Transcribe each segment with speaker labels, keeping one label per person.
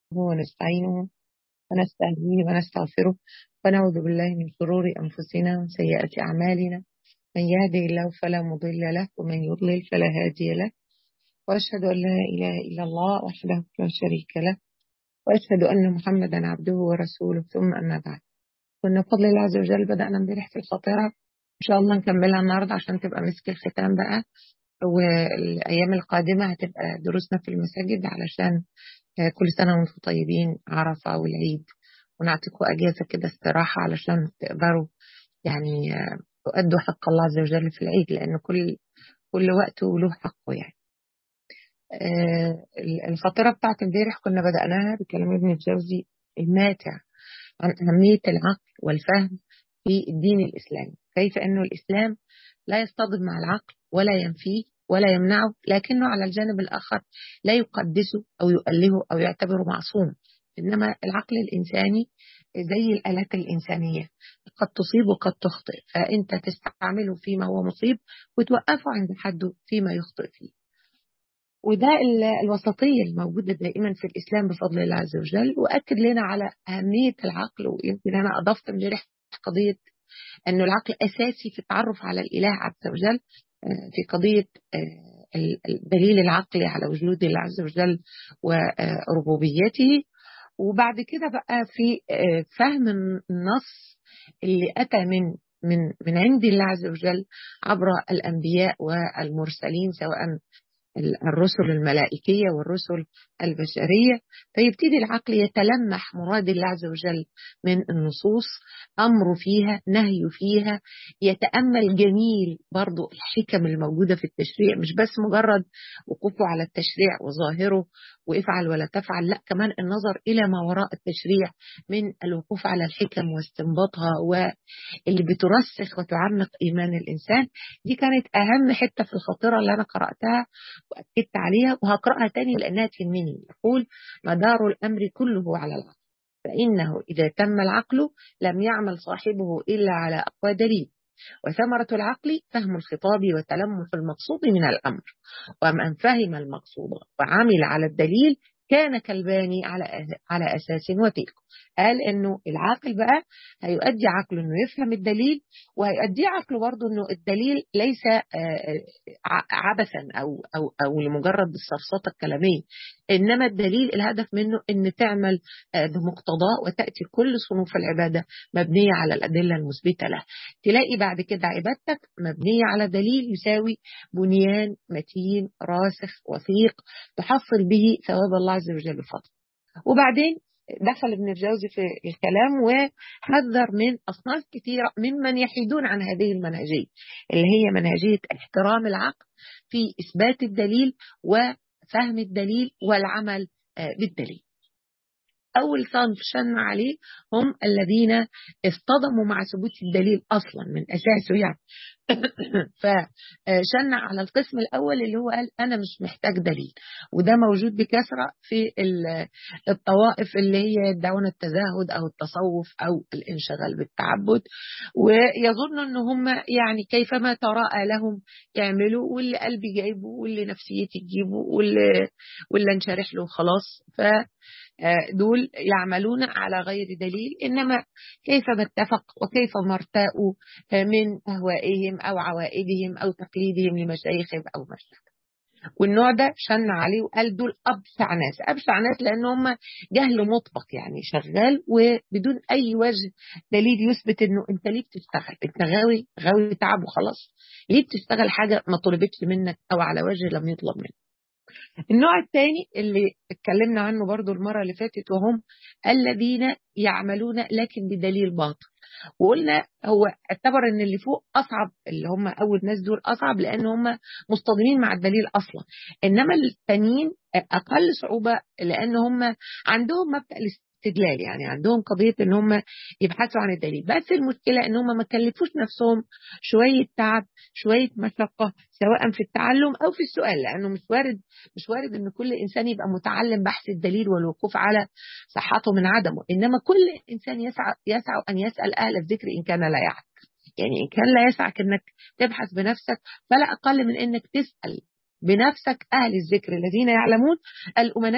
Speaker 1: ونستعينه ونستهديه ونستغفره ونعوذ بالله من شرور أنفسنا وسيئات أعمالنا من يهده الله فلا مضل له ومن يضلل فلا هادي له وأشهد أن لا إله إلا الله وحده لا شريك له وأشهد أن محمدا عبده ورسوله ثم أما بعد كنا بفضل الله عز وجل بدأنا امبارح في الخاطرة إن شاء الله نكملها النهاردة عشان تبقى مسك الختام بقى والأيام القادمة هتبقى دروسنا في المساجد علشان كل سنة وانتم طيبين عرفة والعيد ونعطيكم أجازة كده استراحة علشان تقدروا يعني تؤدوا حق الله عز وجل في العيد لأن كل كل وقت له حقه يعني. الخطيرة بتاعت امبارح كنا بدأناها بكلام ابن الجوزي الماتع عن أهمية العقل والفهم في الدين الإسلامي كيف أنه الإسلام لا يصطدم مع العقل ولا ينفيه ولا يمنعه لكنه على الجانب الآخر لا يقدسه أو يؤلهه أو يعتبره معصوم إنما العقل الإنساني زي الآلات الإنسانية قد تصيب وقد تخطئ فأنت تستعمله فيما هو مصيب وتوقفه عند حده فيما يخطئ فيه وده الوسطية الموجودة دائما في الإسلام بفضل الله عز وجل وأكد لنا على أهمية العقل ويمكن أنا أضفت امبارح قضية أنه العقل أساسي في التعرف على الإله عز وجل في قضية الدليل العقلي على وجود الله عز وجل وربوبيته وبعد كده بقى في فهم النص اللي أتى من من من عند الله عز وجل عبر الأنبياء والمرسلين سواء الرسل الملائكية والرسل البشرية فيبتدي العقل يتلمح مراد الله عز وجل من النصوص أمر فيها نهي فيها يتأمل جميل برضو الحكم الموجودة في التشريع مش بس مجرد وقوفه على التشريع وظاهره وافعل ولا تفعل لا كمان النظر إلى ما وراء التشريع من الوقوف على الحكم واستنباطها واللي بترسخ وتعمق إيمان الإنسان دي كانت أهم حتة في الخطيرة اللي أنا قرأتها وأكدت عليها وهقرأها تاني لأنها تهمني يقول مدار الأمر كله على العقل فإنه إذا تم العقل لم يعمل صاحبه إلا على أقوى دليل وثمرة العقل فهم الخطاب وتلمح المقصود من الأمر ومن فهم المقصود وعمل على الدليل كان كالباني على على اساس وتلك قال انه العاقل بقى هيؤدي عقله انه يفهم الدليل وهيؤدي عقله برضه انه الدليل ليس عبثا او او او لمجرد السفسطه الكلاميه انما الدليل الهدف منه ان تعمل بمقتضاه وتاتي كل صنوف العباده مبنيه على الادله المثبته له تلاقي بعد كده عبادتك مبنيه على دليل يساوي بنيان متين راسخ وثيق تحصل به ثواب الله عز وجل بفضله وبعدين دخل ابن الجوزي في الكلام وحذر من أصناف كثيرة ممن يحيدون عن هذه المنهجية اللي هي منهجية احترام العقل في إثبات الدليل وفهم الدليل والعمل بالدليل أول صنف شن عليه هم الذين اصطدموا مع ثبوت الدليل أصلا من أساسه يعني فشن على القسم الأول اللي هو قال أنا مش محتاج دليل وده موجود بكثرة في الطوائف اللي هي يدعون التزاهد أو التصوف أو الانشغال بالتعبد ويظن أن هم يعني كيفما تراءى لهم يعملوا واللي قلبي جايبه واللي نفسيتي تجيبه واللي, واللي انشرح له خلاص ف دول يعملون على غير دليل إنما كيفما اتفق وكيفما ارتاءوا من أهوائهم أو عوائدهم أو تقليدهم لمشايخهم أو مشايخ والنوع ده شن عليه وقال دول أبشع ناس أبشع ناس لأن هم جهل مطبق يعني شغال وبدون أي وجه دليل يثبت إنه أنت ليه بتشتغل أنت غاوي غاوي تعب وخلاص ليه بتشتغل حاجة ما طلبتش منك أو على وجه لم يطلب منك النوع الثاني اللي اتكلمنا عنه برضو المرة اللي فاتت وهم الذين يعملون لكن بدليل باطل وقلنا هو اعتبر ان اللي فوق اصعب اللي هم اول ناس دول اصعب لان هم مصطدمين مع الدليل اصلا انما التانيين اقل صعوبه لان هم عندهم مبدا الاستدلال يعني عندهم قضيه ان هم يبحثوا عن الدليل بس المشكله ان هم ما كلفوش نفسهم شويه تعب شويه مشقه سواء في التعلم او في السؤال لانه مش وارد مش وارد ان كل انسان يبقى متعلم بحث الدليل والوقوف على صحته من عدمه انما كل انسان يسعى يسعى ان يسال اهل الذكر ان كان لا يعلم يعني ان كان لا يسعك انك تبحث بنفسك فلا اقل من انك تسال بنفسك اهل الذكر الذين يعلمون الامناء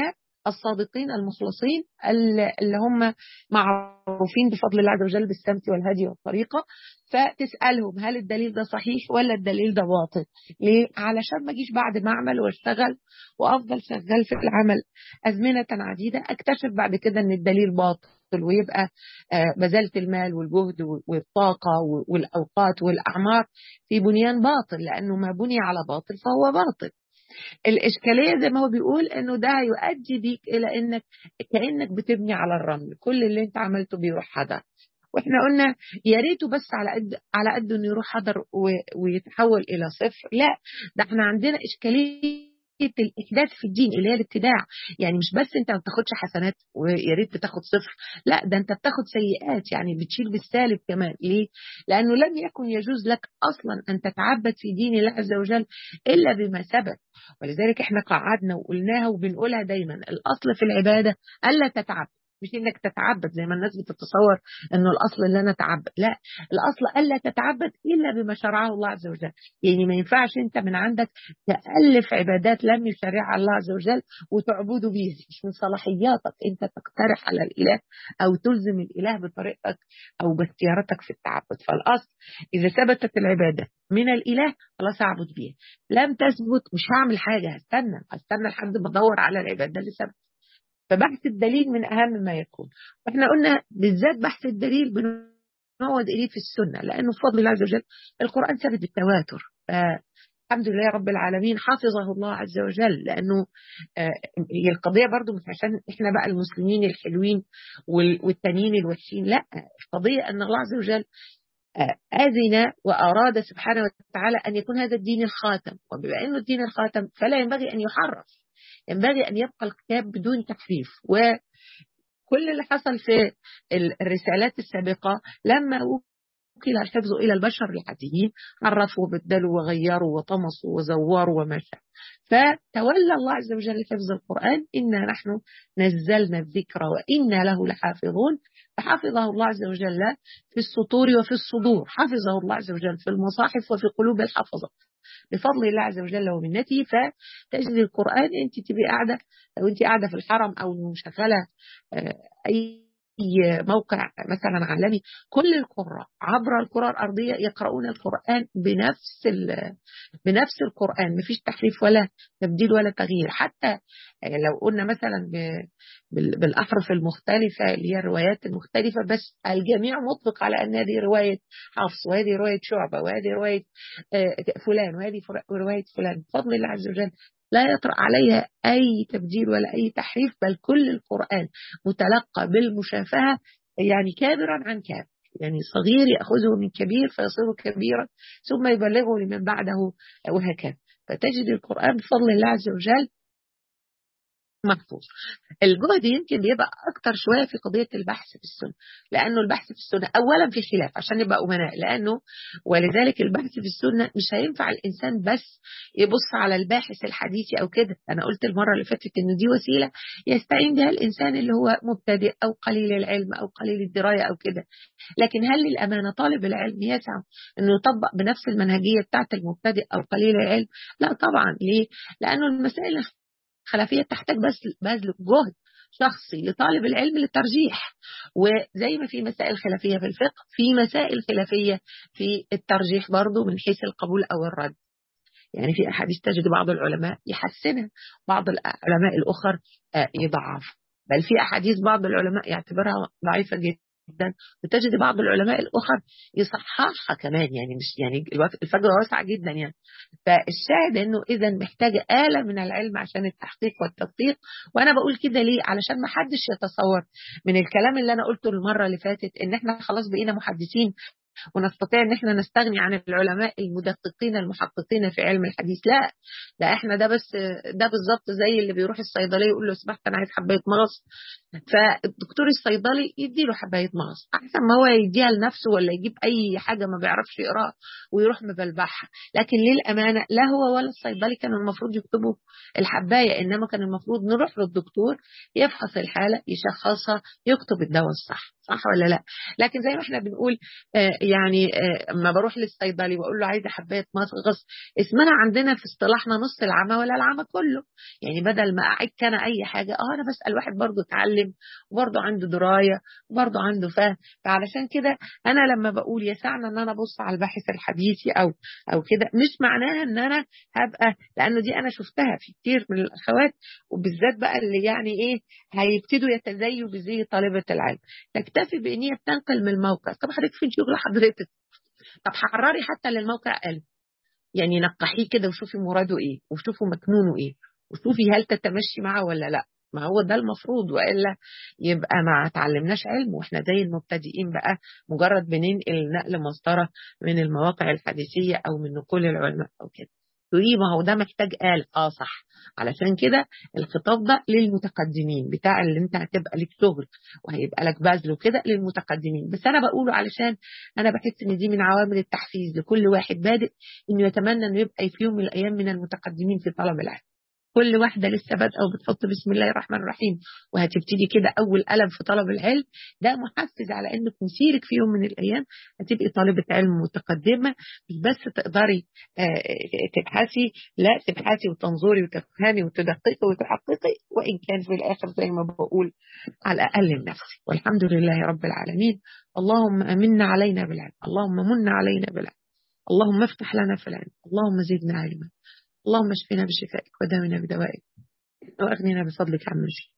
Speaker 1: الصادقين المخلصين اللي هم معروفين بفضل الله عز وجل بالسمت والهدي والطريقة فتسألهم هل الدليل ده صحيح ولا الدليل ده باطل ليه؟ علشان ما اجيش بعد ما اعمل واشتغل وافضل شغال في العمل ازمنة عديدة اكتشف بعد كده ان الدليل باطل ويبقى بذلت المال والجهد والطاقة والأوقات والأعمار في بنيان باطل لأنه ما بني على باطل فهو باطل الإشكالية زي ما هو بيقول إنه ده هيؤدي بيك إلى إنك كأنك بتبني على الرمل كل اللي أنت عملته بيروح حدر واحنا قلنا يا ريته بس على قد على قد انه يروح حضر ويتحول الى صفر لا ده احنا عندنا اشكاليه الاحداث في الدين اللي هي الابتداع يعني مش بس انت ما بتاخدش حسنات ويا ريت بتاخد صفر لا ده انت بتاخد سيئات يعني بتشيل بالسالب كمان ليه لانه لم يكن يجوز لك اصلا ان تتعبد في دين الله عز وجل الا بما ثبت ولذلك احنا قعدنا وقلناها وبنقولها دايما الاصل في العباده الا تتعبد مش انك تتعبد زي ما الناس بتتصور انه الاصل ان انا اتعبد لا الاصل الا تتعبد الا بما شرعه الله عز وجل يعني ما ينفعش انت من عندك تالف عبادات لم يشرعها الله عز وجل وتعبده بيه مش من صلاحياتك انت تقترح على الاله او تلزم الاله بطريقتك او باختياراتك في التعبد فالاصل اذا ثبتت العباده من الاله خلاص اعبد بيها لم تثبت مش هعمل حاجه هستنى هستنى لحد ما ادور على العباده اللي ثبتت فبحث الدليل من أهم ما يكون واحنا قلنا بالذات بحث الدليل بنعود إليه في السنة لأنه بفضل الله عز وجل القرآن ثابت بالتواتر الحمد لله رب العالمين حفظه الله عز وجل لأنه هي القضية برضو مش عشان إحنا بقى المسلمين الحلوين والتانيين الوحشين لا القضية أن الله عز وجل أذن وأراد سبحانه وتعالى أن يكون هذا الدين الخاتم وبما أنه الدين الخاتم فلا ينبغي أن يحرف ينبغي أن يبقى الكتاب بدون تحريف وكل اللي حصل في الرسالات السابقة لما وكل الحفظ إلى البشر العاديين عرفوا وبدلوا وغيروا وطمسوا وزوروا وما شاء فتولى الله عز وجل حفظ القرآن إنا نحن نزلنا الذكر وإنا له لحافظون فحفظه الله عز وجل في السطور وفي الصدور حفظه الله عز وجل في المصاحف وفي قلوب الحفظة بفضل الله عز وجل ومنته فتجد القرآن أنت تبقي قاعدة لو أنت قاعدة في الحرم أو مشغلة أي موقع مثلا عالمي كل القراء عبر الكرة الأرضية يقرؤون القرآن بنفس بنفس القرآن مفيش تحريف ولا تبديل ولا تغيير حتى لو قلنا مثلا بالأحرف المختلفة اللي هي الروايات المختلفة بس الجميع مطلق على أن هذه رواية حفص وهذه رواية شعبة وهذه رواية فلان وهذه رواية فلان بفضل الله عز وجل لا يطرأ عليها أي تبديل ولا أي تحريف بل كل القرآن متلقى بالمشافهة يعني كابرا عن كابر يعني صغير يأخذه من كبير فيصير كبيرا ثم يبلغه لمن بعده وهكذا فتجد القرآن بفضل الله عز وجل محفوظ الجهد يمكن بيبقى اكتر شويه في قضيه البحث في السنه لانه البحث في السنه اولا في خلاف عشان نبقى امناء لانه ولذلك البحث في السنه مش هينفع الانسان بس يبص على الباحث الحديثي او كده انا قلت المره اللي فاتت ان دي وسيله يستعين بها الانسان اللي هو مبتدئ او قليل العلم او قليل الدرايه او كده لكن هل للامانه طالب العلم يسعى انه يطبق بنفس المنهجيه بتاعت المبتدئ او قليل العلم لا طبعا ليه لانه المسائل خلفية تحتاج بس بذل جهد شخصي لطالب العلم للترجيح وزي ما في مسائل خلافية في الفقه في مسائل خلافية في الترجيح برضو من حيث القبول أو الرد يعني في أحاديث تجد بعض العلماء يحسنها بعض العلماء الأخر يضعف بل في أحاديث بعض العلماء يعتبرها ضعيفة جدا جدا وتجد بعض العلماء الاخر يصححها كمان يعني مش يعني الفجوه واسعه جدا يعني فالشاهد انه اذا محتاجه اله من العلم عشان التحقيق والتدقيق وانا بقول كده ليه علشان ما حدش يتصور من الكلام اللي انا قلته المره اللي فاتت ان احنا خلاص بقينا محدثين ونستطيع ان احنا نستغني عن العلماء المدققين المحققين في علم الحديث لا ده احنا ده بس ده بالظبط زي اللي بيروح الصيدليه يقول له سمحت انا عايز حبايه مغص فالدكتور الصيدلي يديله حبايه مغص احسن ما هو يديها لنفسه ولا يجيب اي حاجه ما بيعرفش يقراها ويروح مبلبعها لكن للامانه لا هو ولا الصيدلي كانوا المفروض يكتبوا الحبايه انما كان المفروض نروح للدكتور يفحص الحاله يشخصها يكتب الدواء الصح صح ولا لا لكن زي ما احنا بنقول آه يعني آه ما بروح للصيدلي واقول له عايزه حبايه مغص اسمها عندنا في اصطلاحنا نص العمى ولا العمى كله يعني بدل ما اعك انا اي حاجه اه انا بسال واحد برضه اتعلم وبرضه عنده درايه وبرضه عنده فهم فعلشان كده انا لما بقول يسعنا ان انا ابص على الباحث الحديثي او او كده مش معناها ان انا هبقى لانه دي انا شفتها في كتير من الاخوات وبالذات بقى اللي يعني ايه هيبتدوا يتزيوا بزي طالبه العلم تكتفي بان هي بتنقل من الموقع طب حضرتك فين شغل حضرتك طب حرري حتى للموقع قلب يعني نقحيه كده وشوفي مراده ايه وشوفي مكنونه ايه وشوفي هل تتمشي معه ولا لا ما هو ده المفروض والا يبقى ما تعلمناش علم واحنا زي المبتدئين بقى مجرد بننقل نقل مسطره من المواقع الحديثيه او من نقول العلماء او كده تقولي ما هو ده محتاج آل اه صح علشان كده الخطاب ده للمتقدمين بتاع اللي انت هتبقى لك شغل وهيبقى لك بذل وكده للمتقدمين بس انا بقوله علشان انا بحس ان دي من عوامل التحفيز لكل واحد بادئ انه يتمنى انه يبقى في يوم من الايام من المتقدمين في طلب العلم كل واحده لسه بادئه وبتحط بسم الله الرحمن الرحيم وهتبتدي كده اول قلم في طلب العلم ده محفز على انك مسيرك في يوم من الايام هتبقي طالبه علم متقدمه مش بس تقدري تبحثي لا تبحثي وتنظري وتفهمي وتدققي وتحققي وان كان في الاخر زي ما بقول على الاقل لنفسي والحمد لله رب العالمين اللهم امنا علينا بالعلم اللهم من علينا بالعلم اللهم افتح لنا في العلم اللهم زدنا علما اللهم اشفنا بشفائك وداونا بدوائك واغننا بفضلك عن شيء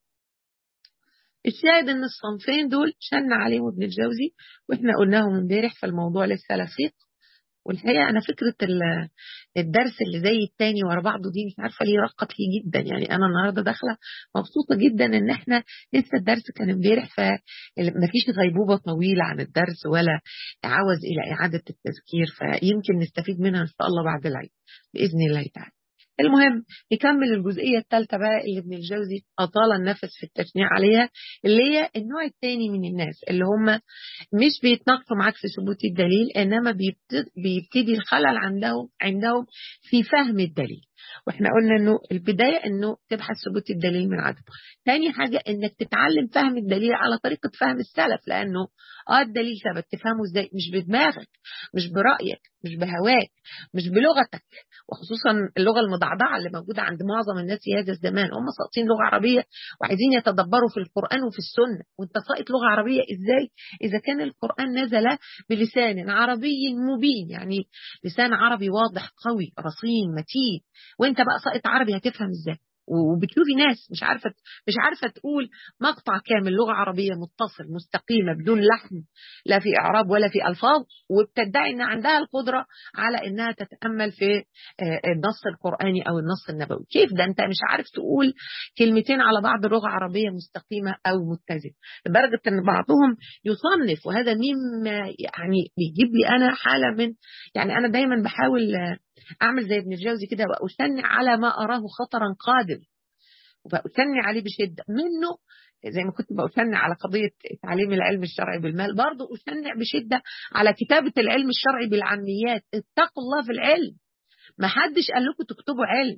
Speaker 1: الشاهد ان الصنفين دول شن عليهم ابن الجوزي واحنا قلناهم امبارح فالموضوع لسه لصيق والحقيقه انا فكره الدرس اللي زي التاني ورا بعضه دي مش عارفه ليه رقت لي جدا يعني انا النهارده داخله مبسوطه جدا ان احنا لسه الدرس كان امبارح فمفيش غيبوبه طويله عن الدرس ولا عوز الى اعاده التذكير فيمكن نستفيد منها ان شاء الله بعد العيد باذن الله تعالى. المهم نكمل الجزئيه الثالثه بقى اللي ابن الجوزي اطال النفس في التشنيع عليها اللي هي النوع الثاني من الناس اللي هم مش بيتناقشوا معاك في ثبوت الدليل انما بيبتدي الخلل عندهم عندهم في فهم الدليل واحنا قلنا انه البدايه انه تبحث ثبوت الدليل من عدمه تاني حاجه انك تتعلم فهم الدليل على طريقه فهم السلف لانه اه الدليل ثبت تفهمه ازاي مش بدماغك مش برايك مش بهواك مش بلغتك وخصوصا اللغه المضعضعه اللي موجوده عند معظم الناس في هذا الزمان هم ساقطين لغه عربيه وعايزين يتدبروا في القران وفي السنه وانت ساقط لغه عربيه ازاي اذا كان القران نزل بلسان عربي مبين يعني لسان عربي واضح قوي رصين متين وانت بقى ساقط عربي هتفهم ازاي وبتشوفي ناس مش عارفه مش عارفه تقول مقطع كامل لغه عربيه متصل مستقيمه بدون لحن لا في اعراب ولا في الفاظ وبتدعي ان عندها القدره على انها تتامل في النص القراني او النص النبوي كيف ده انت مش عارف تقول كلمتين على بعض لغه عربيه مستقيمه او متزنه لدرجه ان بعضهم يصنف وهذا مما يعني بيجيب لي انا حاله من يعني انا دايما بحاول اعمل زي ابن الجوزي كده واشنع على ما اراه خطرا قادم وبأشنع عليه بشده منه زي ما كنت بأشنع على قضية تعليم العلم الشرعي بالمال برضه أشنع بشدة على كتابة العلم الشرعي بالعاميات اتقوا الله في العلم ما حدش قال لكم تكتبوا علم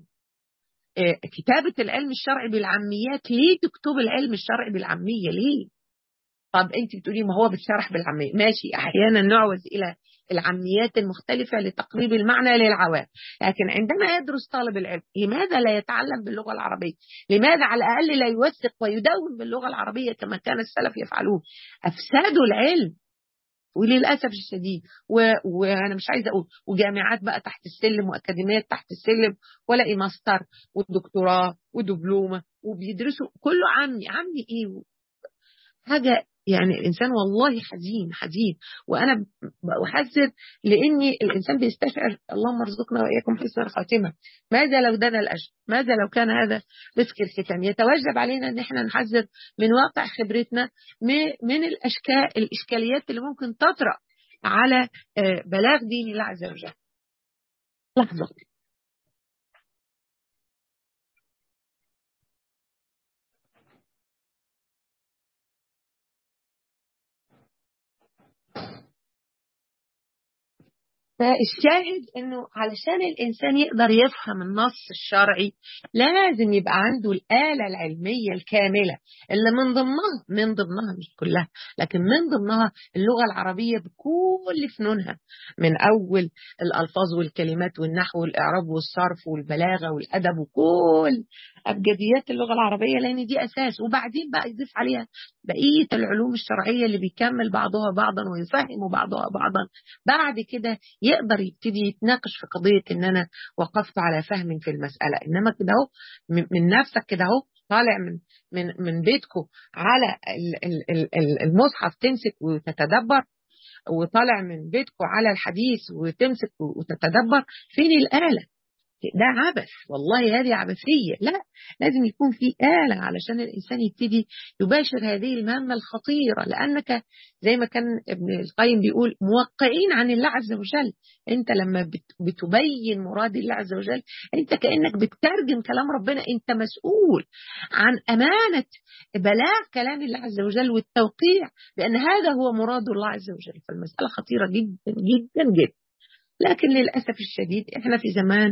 Speaker 1: كتابة العلم الشرعي بالعاميات ليه تكتبوا العلم الشرعي بالعامية ليه طب انت بتقولي ما هو بتشرح بالعامية ماشي احيانا نعوز الى العاميات المختلفة لتقريب المعنى للعوام لكن عندما يدرس طالب العلم لماذا لا يتعلم باللغة العربية لماذا على الأقل لا يوثق ويدون باللغة العربية كما كان السلف يفعلون أفسادوا العلم وللاسف الشديد و... وانا مش عايزه اقول وجامعات بقى تحت السلم واكاديميات تحت السلم ولاقي ماستر ودكتوراه ودبلومه وبيدرسوا كله عمي عمي ايه حاجه يعني الانسان والله حزين حزين وانا بحذر لاني الانسان بيستشعر اللهم ارزقنا واياكم حسن الخاتمه ماذا لو دنا الاجر ماذا لو كان هذا رزق الختام يتوجب علينا ان احنا نحذر من واقع خبرتنا من الاشكال الاشكاليات اللي ممكن تطرا على بلاغ دين الله عز وجل لحظه فالشاهد انه علشان الانسان يقدر يفهم النص الشرعي لازم يبقى عنده الاله العلميه الكامله اللي من ضمنها من ضمنها مش كلها لكن من ضمنها اللغه العربيه بكل فنونها من اول الالفاظ والكلمات والنحو والاعراب والصرف والبلاغه والادب وكل ابجديات اللغه العربيه لان دي اساس وبعدين بقى يضيف عليها بقيه العلوم الشرعيه اللي بيكمل بعضها بعضا ويفهم بعضها بعضا بعد كده يقدر يبتدي يتناقش في قضيه ان انا وقفت على فهم في المساله انما كده اهو من نفسك كده اهو طالع من من من بيتكم على المصحف تمسك وتتدبر وطالع من بيتكم على الحديث وتمسك وتتدبر فين الآلة ده عبث والله هذه عبثية لا لازم يكون في آلة علشان الإنسان يبتدي يباشر هذه المهمة الخطيرة لأنك زي ما كان ابن القيم بيقول موقعين عن الله عز وجل أنت لما بتبين مراد الله عز وجل أنت كأنك بتترجم كلام ربنا أنت مسؤول عن أمانة بلاغ كلام الله عز وجل والتوقيع بأن هذا هو مراد الله عز وجل فالمسألة خطيرة جدا جدا جدا لكن للأسف الشديد احنا في زمان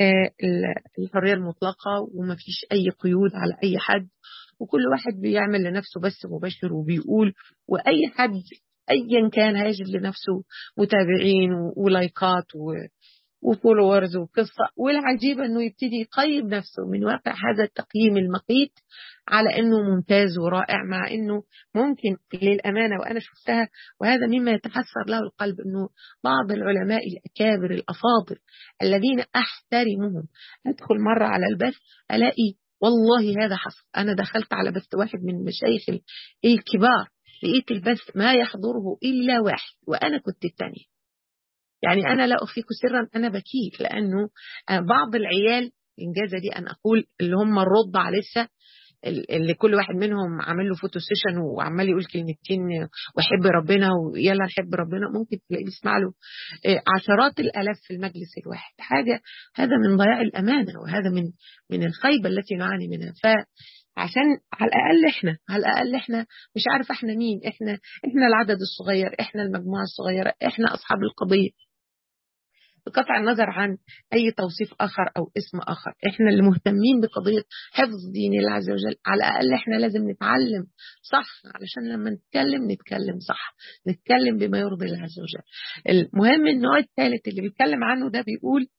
Speaker 1: الحرية المطلقة وما فيش أي قيود على أي حد وكل واحد بيعمل لنفسه بس مباشر وبيقول وأي حد أيا كان هيجد لنفسه متابعين ولايكات وفولورز وقصة والعجيب أنه يبتدي يقيم نفسه من واقع هذا التقييم المقيت على أنه ممتاز ورائع مع أنه ممكن للأمانة وأنا شفتها وهذا مما يتحسر له القلب أنه بعض العلماء الأكابر الأفاضل الذين أحترمهم أدخل مرة على البث ألاقي والله هذا حصل أنا دخلت على بث واحد من المشايخ الكبار لقيت البث ما يحضره إلا واحد وأنا كنت الثانية يعني أنا لا أخفيك سرا أنا بكيت لأنه بعض العيال إنجازة دي أن أقول اللي هم الرضع لسه اللي كل واحد منهم عامل له فوتو سيشن وعمال يقول كلمتين وحب ربنا ويلا نحب ربنا ممكن تلاقيه بيسمع له عشرات الالاف في المجلس الواحد حاجه هذا من ضياع الامانه وهذا من من الخيبه التي نعاني منها ف عشان على الاقل احنا على الاقل احنا مش عارف احنا مين احنا احنا العدد الصغير احنا المجموعه الصغيره احنا اصحاب القضيه بقطع النظر عن أي توصيف آخر أو اسم آخر إحنا اللي مهتمين بقضية حفظ دين الله عز وجل على الأقل إحنا لازم نتعلم صح علشان لما نتكلم نتكلم صح نتكلم بما يرضي الله عز وجل المهم النوع الثالث اللي بيتكلم عنه ده بيقول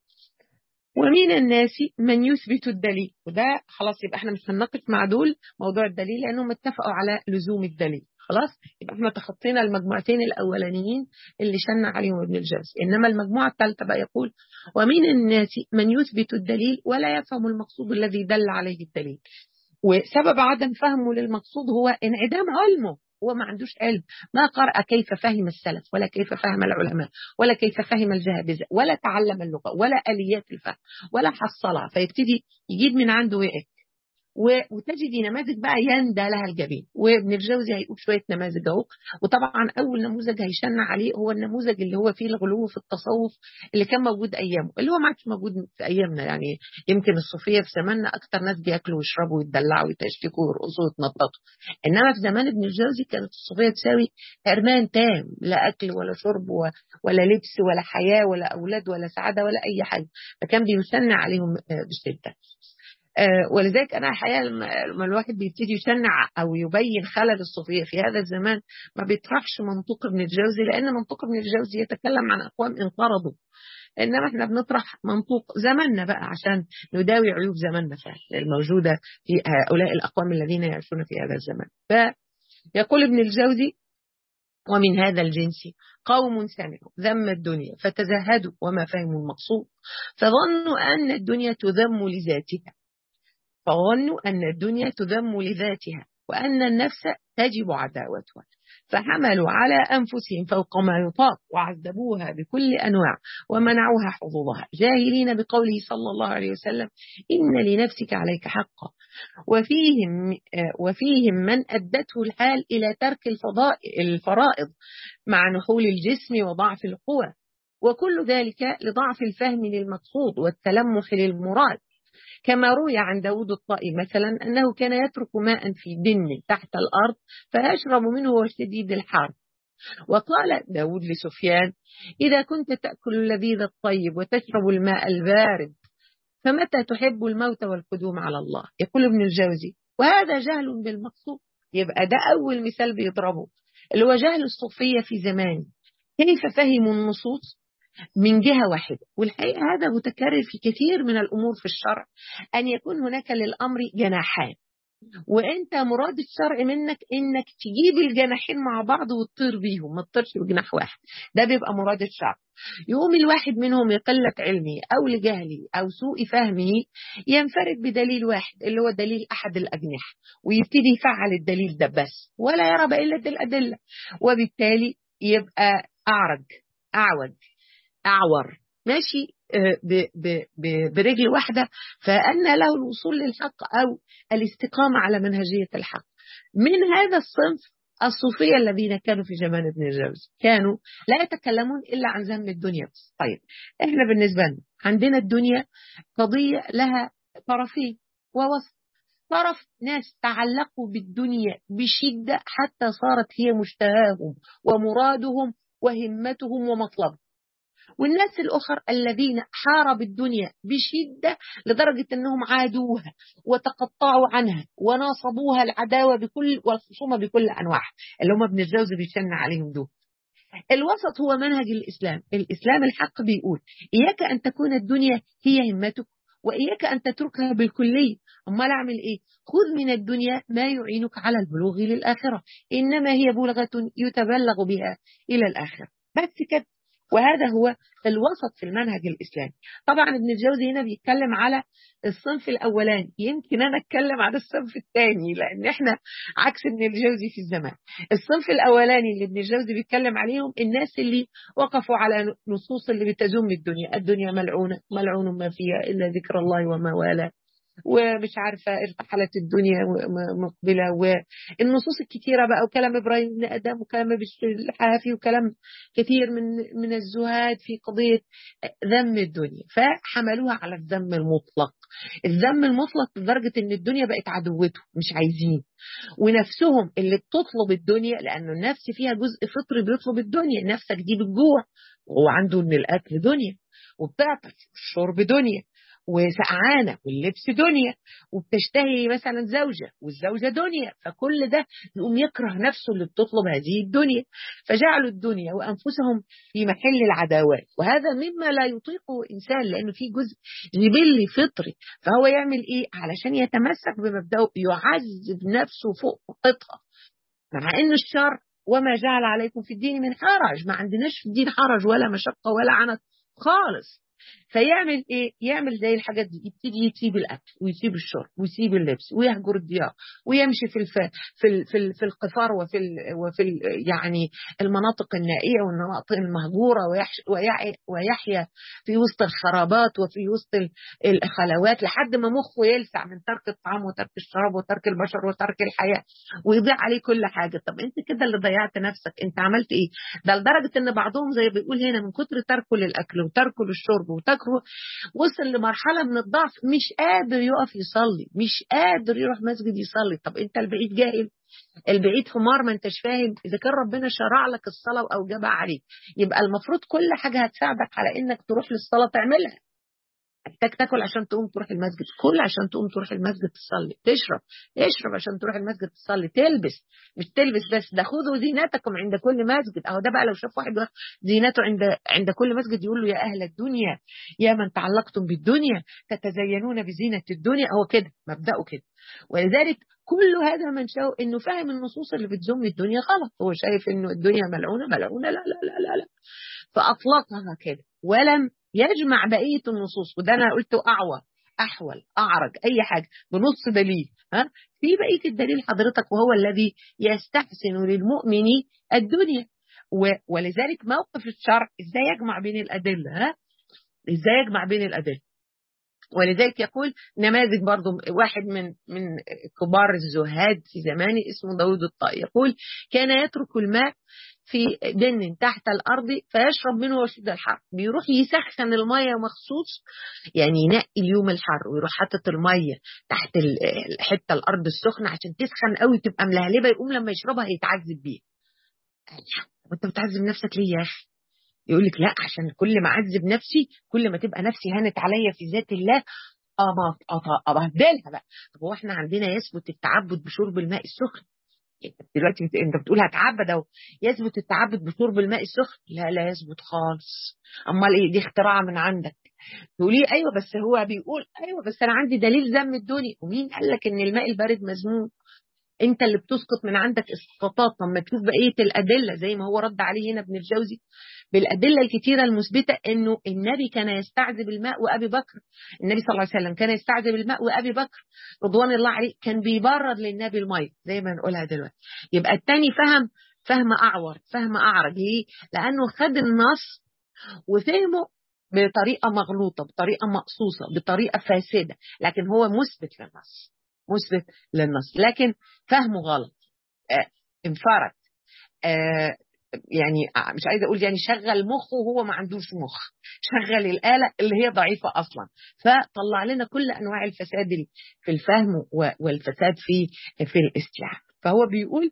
Speaker 1: ومن الناس من يثبت الدليل وده خلاص يبقى احنا مش هنناقش مع دول موضوع الدليل لانهم اتفقوا على لزوم الدليل خلاص يبقى احنا تخطينا المجموعتين الاولانيين اللي شن عليهم ابن الجوزي انما المجموعه الثالثه بقى يقول ومن الناس من يثبت الدليل ولا يفهم المقصود الذي دل عليه الدليل وسبب عدم فهمه للمقصود هو انعدام علمه هو ما عندوش علم ما قرأ كيف فهم السلف ولا كيف فهم العلماء ولا كيف فهم الجهابذة ولا تعلم اللغة ولا آليات الفهم ولا حصلها فيبتدي يجيب من عنده وقت وتجدي نماذج بقى يندى لها الجبين وابن الجوزي هيقول شويه نماذج اهو وطبعا اول نموذج هيشنع عليه هو النموذج اللي هو فيه الغلو في التصوف اللي كان موجود ايامه اللي هو ما عادش موجود في ايامنا يعني يمكن الصوفيه في زماننا اكتر ناس بياكلوا ويشربوا ويتدلعوا ويتشتكوا ويرقصوا ويتنططوا انما في زمان ابن الجوزي كانت الصوفيه تساوي حرمان تام لا اكل ولا شرب ولا لبس ولا حياه ولا اولاد ولا سعاده ولا اي حاجه فكان بيشنع عليهم بشده ولذلك انا الحقيقه لما الواحد بيبتدي يشنع او يبين خلل الصوفيه في هذا الزمان ما بيطرحش منطوق ابن الجوزي لان منطوق ابن الجوزي يتكلم عن اقوام انقرضوا انما احنا بنطرح منطوق زماننا بقى عشان نداوي عيوب زماننا فعلا الموجوده في هؤلاء الاقوام الذين يعيشون في هذا الزمان فيقول ابن الجوزي ومن هذا الجنس قوم سمعوا ذم الدنيا فتزهدوا وما فهموا المقصود فظنوا أن الدنيا تذم لذاتها فظنوا أن الدنيا تذم لذاتها وأن النفس تجب عداوتها فحملوا على أنفسهم فوق ما يطاق وعذبوها بكل أنواع ومنعوها حظوظها جاهلين بقوله صلى الله عليه وسلم إن لنفسك عليك حقا وفيهم, وفيهم من أدته الحال إلى ترك الفرائض مع نحول الجسم وضعف القوى وكل ذلك لضعف الفهم للمقصود والتلمح للمراد كما روي عن داود الطائي مثلا أنه كان يترك ماء في دن تحت الأرض فيشرب منه وهو شديد الحر وقال داود لسفيان إذا كنت تأكل اللذيذ الطيب وتشرب الماء البارد فمتى تحب الموت والقدوم على الله يقول ابن الجوزي وهذا جهل بالمقصود يبقى ده أول مثال بيضربه اللي هو جهل الصوفية في زمان كيف فهموا النصوص من جهة واحدة والحقيقة هذا متكرر في كثير من الأمور في الشرع أن يكون هناك للأمر جناحان وانت مراد الشرع منك انك تجيب الجناحين مع بعض وتطير بيهم ما تطيرش بجناح واحد ده بيبقى مراد الشرع يقوم الواحد منهم لقلة علمه أو لجهله أو سوء فهمه ينفرد بدليل واحد اللي هو دليل أحد الأجنحة ويبتدي يفعل الدليل ده بس ولا يرى بقلة الأدلة وبالتالي يبقى أعرج أعوج أعور ماشي برجل واحدة فأن له الوصول للحق أو الاستقامة على منهجية الحق من هذا الصنف الصوفية الذين كانوا في زمان ابن الجوزي كانوا لا يتكلمون إلا عن ذم الدنيا بس طيب إحنا بالنسبة لنا عندنا الدنيا قضية لها طرفين ووسط طرف ناس تعلقوا بالدنيا بشدة حتى صارت هي مشتهاهم ومرادهم وهمتهم ومطلبهم والناس الأخر الذين حاربوا الدنيا بشدة لدرجة أنهم عادوها وتقطعوا عنها وناصبوها العداوة بكل والخصومة بكل أنواعها اللي هم ابن الجوزي بيشن عليهم دول الوسط هو منهج الإسلام الإسلام الحق بيقول إياك أن تكون الدنيا هي همتك وإياك أن تتركها بالكلية أمال أعمل إيه خذ من الدنيا ما يعينك على البلوغ للآخرة إنما هي بلغة يتبلغ بها إلى الآخرة بس كده وهذا هو الوسط في المنهج الإسلامي طبعا ابن الجوزي هنا بيتكلم على الصنف الأولاني يمكن أنا أتكلم عن الصنف الثاني لأن إحنا عكس ابن الجوزي في الزمان الصنف الأولاني اللي ابن الجوزي بيتكلم عليهم الناس اللي وقفوا على نصوص اللي بتزم الدنيا الدنيا ملعونة ملعون ما فيها إلا ذكر الله وما والاه ومش عارفة ارتحلت الدنيا مقبلة والنصوص الكتيرة بقى وكلام إبراهيم بن آدم وكلام الحافي وكلام كثير من من الزهاد في قضية ذم الدنيا فحملوها على الذم المطلق الذم المطلق لدرجة إن الدنيا بقت عدوته مش عايزين ونفسهم اللي بتطلب الدنيا لأنه النفس فيها جزء فطري بيطلب الدنيا نفسك دي بالجوع وهو عنده إن الأكل دنيا وبتعطش الشرب دنيا وسقعانة واللبس دنيا وبتشتهي مثلا زوجة والزوجة دنيا فكل ده يقوم يكره نفسه اللي بتطلب هذه الدنيا فجعلوا الدنيا وأنفسهم في محل العداوات وهذا مما لا يطيقه إنسان لأنه في جزء جبلي فطري فهو يعمل إيه علشان يتمسك بمبدأه يعذب نفسه فوق طاقتها مع إن الشر وما جعل عليكم في الدين من حرج ما عندناش في الدين حرج ولا مشقة ولا عنت خالص فيعمل ايه يعمل زي الحاجات دي يبتدي يسيب الاكل ويسيب الشرب ويسيب اللبس ويهجر الديار ويمشي في الف... في ال... في, ال... في القفار وفي ال... وفي ال... يعني المناطق النائيه والمناطق المهجوره ويحش... ويع... ويحيا في وسط الخرابات وفي وسط الخلوات لحد ما مخه يلسع من ترك الطعام وترك الشراب وترك البشر وترك الحياه ويضيع عليه كل حاجه طب انت كده اللي ضيعت نفسك انت عملت ايه ده لدرجه ان بعضهم زي بيقول هنا من كتر تركه للاكل وتركه للشرب وتكره وصل لمرحلة من الضعف مش قادر يقف يصلي مش قادر يروح مسجد يصلي طب انت البعيد جاهل البعيد حمار ما انتش فاهم اذا كان ربنا شرع لك الصلاه واوجبها عليك يبقى المفروض كل حاجه هتساعدك على انك تروح للصلاه تعملها محتاج تاكل عشان تقوم تروح المسجد كل عشان تقوم تروح المسجد تصلي تشرب اشرب عشان تروح المسجد تصلي تلبس مش تلبس بس ده خذوا زينتكم عند كل مسجد اهو ده بقى لو شاف واحد زينته عند عند كل مسجد يقول له يا اهل الدنيا يا من تعلقتم بالدنيا تتزينون بزينه الدنيا هو كده مبداه كده ولذلك كل هذا منشأه انه فاهم النصوص اللي بتذم الدنيا غلط هو شايف انه الدنيا ملعونه ملعونه لا لا لا لا, لا. فاطلقها كده ولم يجمع بقية النصوص وده أنا قلته أعوى أحول أعرج أي حاجة بنص دليل ها في بقية الدليل حضرتك وهو الذي يستحسن للمؤمن الدنيا ولذلك موقف الشرع ازاي يجمع بين الأدلة ها ازاي يجمع بين الأدلة ولذلك يقول نماذج برضو واحد من من كبار الزهاد في زمانه اسمه داود الطائي يقول كان يترك الماء في دن تحت الارض فيشرب منه وشد الحر بيروح يسخن الميه مخصوص يعني ينقي اليوم الحر ويروح حاطط الميه تحت حته الارض السخنه عشان تسخن قوي تبقى ملهلبه يقوم لما يشربها يتعذب بيها وانت بتعذب نفسك ليه يا اخي يقول لك لا عشان كل ما اعذب نفسي كل ما تبقى نفسي هانت عليا في ذات الله ابهدلها بقى طب هو احنا عندنا يثبت التعبد بشرب الماء السخن دلوقتي انت بتقول هتعبد اهو يثبت التعبد بشرب الماء السخن لا لا يثبت خالص امال ايه دي اختراع من عندك تقولي ايوه بس هو بيقول ايوه بس انا عندي دليل ذم الدنيا ومين قال لك ان الماء البارد مذموم انت اللي بتسقط من عندك اسقاطات لما تشوف بقيه الادله زي ما هو رد عليه هنا ابن الجوزي بالادله الكثيره المثبته انه النبي كان يستعذب الماء وابي بكر النبي صلى الله عليه وسلم كان يستعذب الماء وابي بكر رضوان الله عليه كان بيبرد للنبي الميه زي ما نقولها دلوقتي يبقى الثاني فهم فهم اعور فهم اعرج ليه؟ لانه خد النص وفهمه بطريقه مغلوطه بطريقه مقصوصه بطريقه فاسده لكن هو مثبت للنص مثبت للنص لكن فهمه غلط آه انفرد آه يعني مش عايزه اقول يعني شغل مخه وهو ما عندوش مخ شغل الاله اللي هي ضعيفه اصلا فطلع لنا كل انواع الفساد في الفهم والفساد في في الاستيعاب فهو بيقول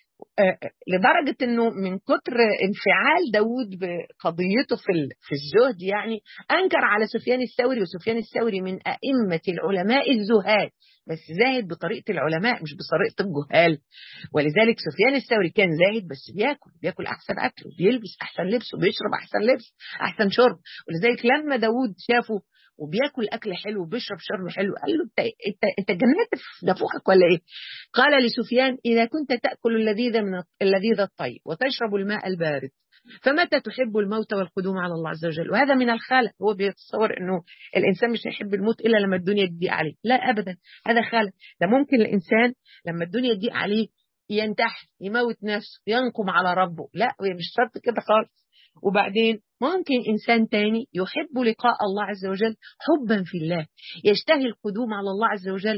Speaker 1: لدرجة أنه من كتر انفعال داود بقضيته في في الزهد يعني أنكر على سفيان الثوري وسفيان الثوري من أئمة العلماء الزهاد بس زاهد بطريقة العلماء مش بطريقة الجهال ولذلك سفيان الثوري كان زاهد بس بياكل بياكل أحسن أكل وبيلبس أحسن لبس وبيشرب أحسن لبس أحسن شرب ولذلك لما داود شافه وبياكل اكل حلو وبيشرب شرب حلو قال له انت انت انت جنات في نافوخك ولا ايه؟ قال لسفيان اذا كنت تاكل اللذيذ من اللذيذ الطيب وتشرب الماء البارد فمتى تحب الموت والقدوم على الله عز وجل وهذا من الخلق هو بيتصور انه الانسان مش هيحب الموت الا لما الدنيا تضيق عليه لا ابدا هذا خلق ده ممكن الانسان لما الدنيا تضيق عليه ينتحر يموت نفسه ينقم على ربه لا مش شرط كده خالص وبعدين ممكن إنسان تاني يحب لقاء الله عز وجل حبا في الله يشتهي القدوم على الله عز وجل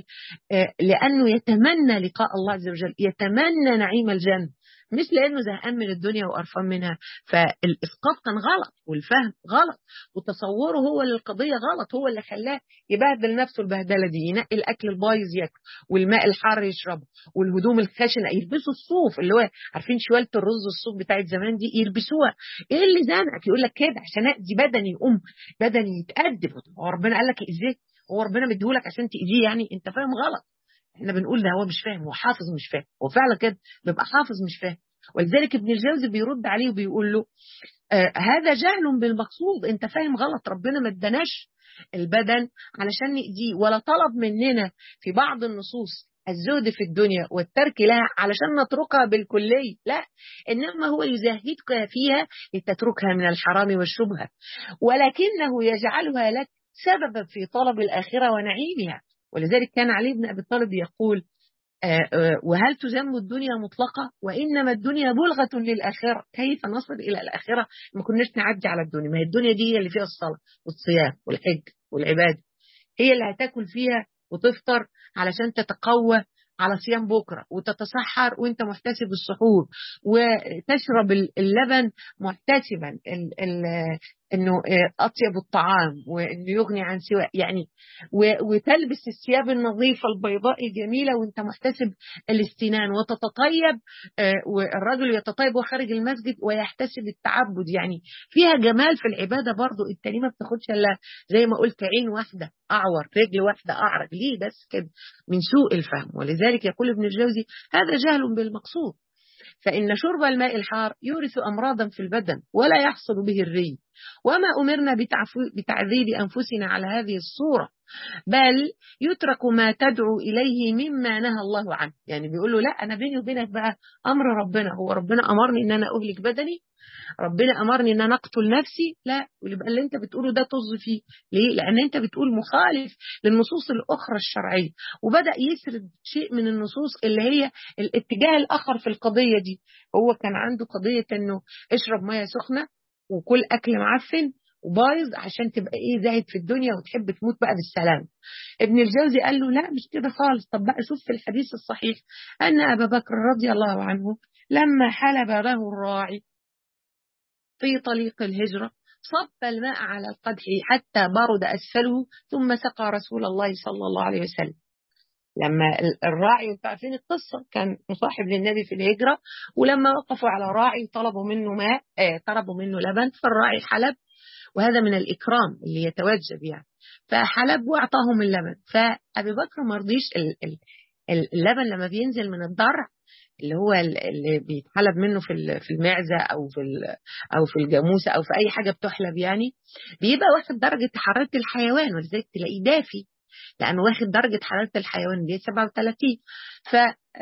Speaker 1: لأنه يتمنى لقاء الله عز وجل يتمنى نعيم الجنة مش لانه زهقان من الدنيا وقرفان منها فالاسقاط كان غلط والفهم غلط وتصوره هو للقضيه غلط هو اللي خلاه يبهدل نفسه البهدله دي ينقي الاكل البايظ ياكل والماء الحار يشربه والهدوم الخشنه يلبسوا الصوف اللي هو عارفين شواله الرز الصوف بتاعت زمان دي يلبسوها ايه اللي زنقك يقول لك كده عشان اذي بدني يقوم بدني يتأدب هو ربنا قال لك ازاي هو ربنا مديهولك عشان تاذيه يعني انت فاهم غلط احنا بنقول ده هو مش فاهم هو حافظ مش فاهم هو فعلا كده بيبقى حافظ مش فاهم ولذلك ابن الجوزي بيرد عليه وبيقول له آه هذا جهل بالمقصود انت فاهم غلط ربنا ما اداناش البدن علشان نأذيه ولا طلب مننا في بعض النصوص الزهد في الدنيا والترك لها علشان نتركها بالكلية لا إنما هو يزهدك فيها لتتركها من الحرام والشبهة ولكنه يجعلها لك سببا في طلب الآخرة ونعيمها ولذلك كان علي بن أبي طالب يقول آآ آآ وهل تذم الدنيا مطلقة وإنما الدنيا بلغة للآخرة كيف نصل إلى الآخرة ما كناش نعدي على الدنيا ما هي الدنيا دي هي اللي فيها الصلاة والصيام والحج والعبادة هي اللي هتاكل فيها وتفطر علشان تتقوى على صيام بكرة وتتسحر وانت محتسب السحور وتشرب اللبن محتسبا ال ال انه اطيب الطعام وانه يغني عن سوى يعني وتلبس الثياب النظيفه البيضاء الجميله وانت محتسب الاستنان وتتطيب والرجل يتطيب وخارج المسجد ويحتسب التعبد يعني فيها جمال في العباده برضو التاني ما بتاخدش الا زي ما قلت عين واحده اعور رجل واحده اعرج ليه بس كده من سوء الفهم ولذلك يقول ابن الجوزي هذا جهل بالمقصود فإن شرب الماء الحار يورث أمراضا في البدن ولا يحصل به الري وما أمرنا بتعذيب أنفسنا على هذه الصورة بل يترك ما تدعو إليه مما نهى الله عنه يعني بيقول له لا أنا بيني وبينك بقى أمر ربنا هو ربنا أمرني إن أنا أهلك بدني ربنا امرني ان انا اقتل نفسي لا يبقى اللي انت بتقوله ده طز فيه ليه لان انت بتقول مخالف للنصوص الاخرى الشرعيه وبدا يسرد شيء من النصوص اللي هي الاتجاه الاخر في القضيه دي هو كان عنده قضيه انه اشرب ميه سخنه وكل اكل معفن وبايظ عشان تبقى ايه زاهد في الدنيا وتحب تموت بقى بالسلام ابن الجوزي قال له لا مش كده خالص طب بقى شوف في الحديث الصحيح ان ابا بكر رضي الله عنه لما حلب له الراعي في طريق الهجرة صب الماء على القدح حتى برد أسفله ثم سقى رسول الله صلى الله عليه وسلم لما الراعي انتوا عارفين القصه كان مصاحب للنبي في الهجره ولما وقفوا على راعي طلبوا منه ماء آه طلبوا منه لبن فالراعي حلب وهذا من الاكرام اللي يتوجب يعني فحلب واعطاهم اللبن فابي بكر ما رضيش اللبن لما بينزل من الضرع اللي هو اللي بيتحلب منه في في المعزه او في او في الجاموسه او في اي حاجه بتحلب يعني بيبقى واخد درجه حراره الحيوان ولذلك تلاقيه دافي لانه واخد درجه حراره الحيوان اللي هي 37 ف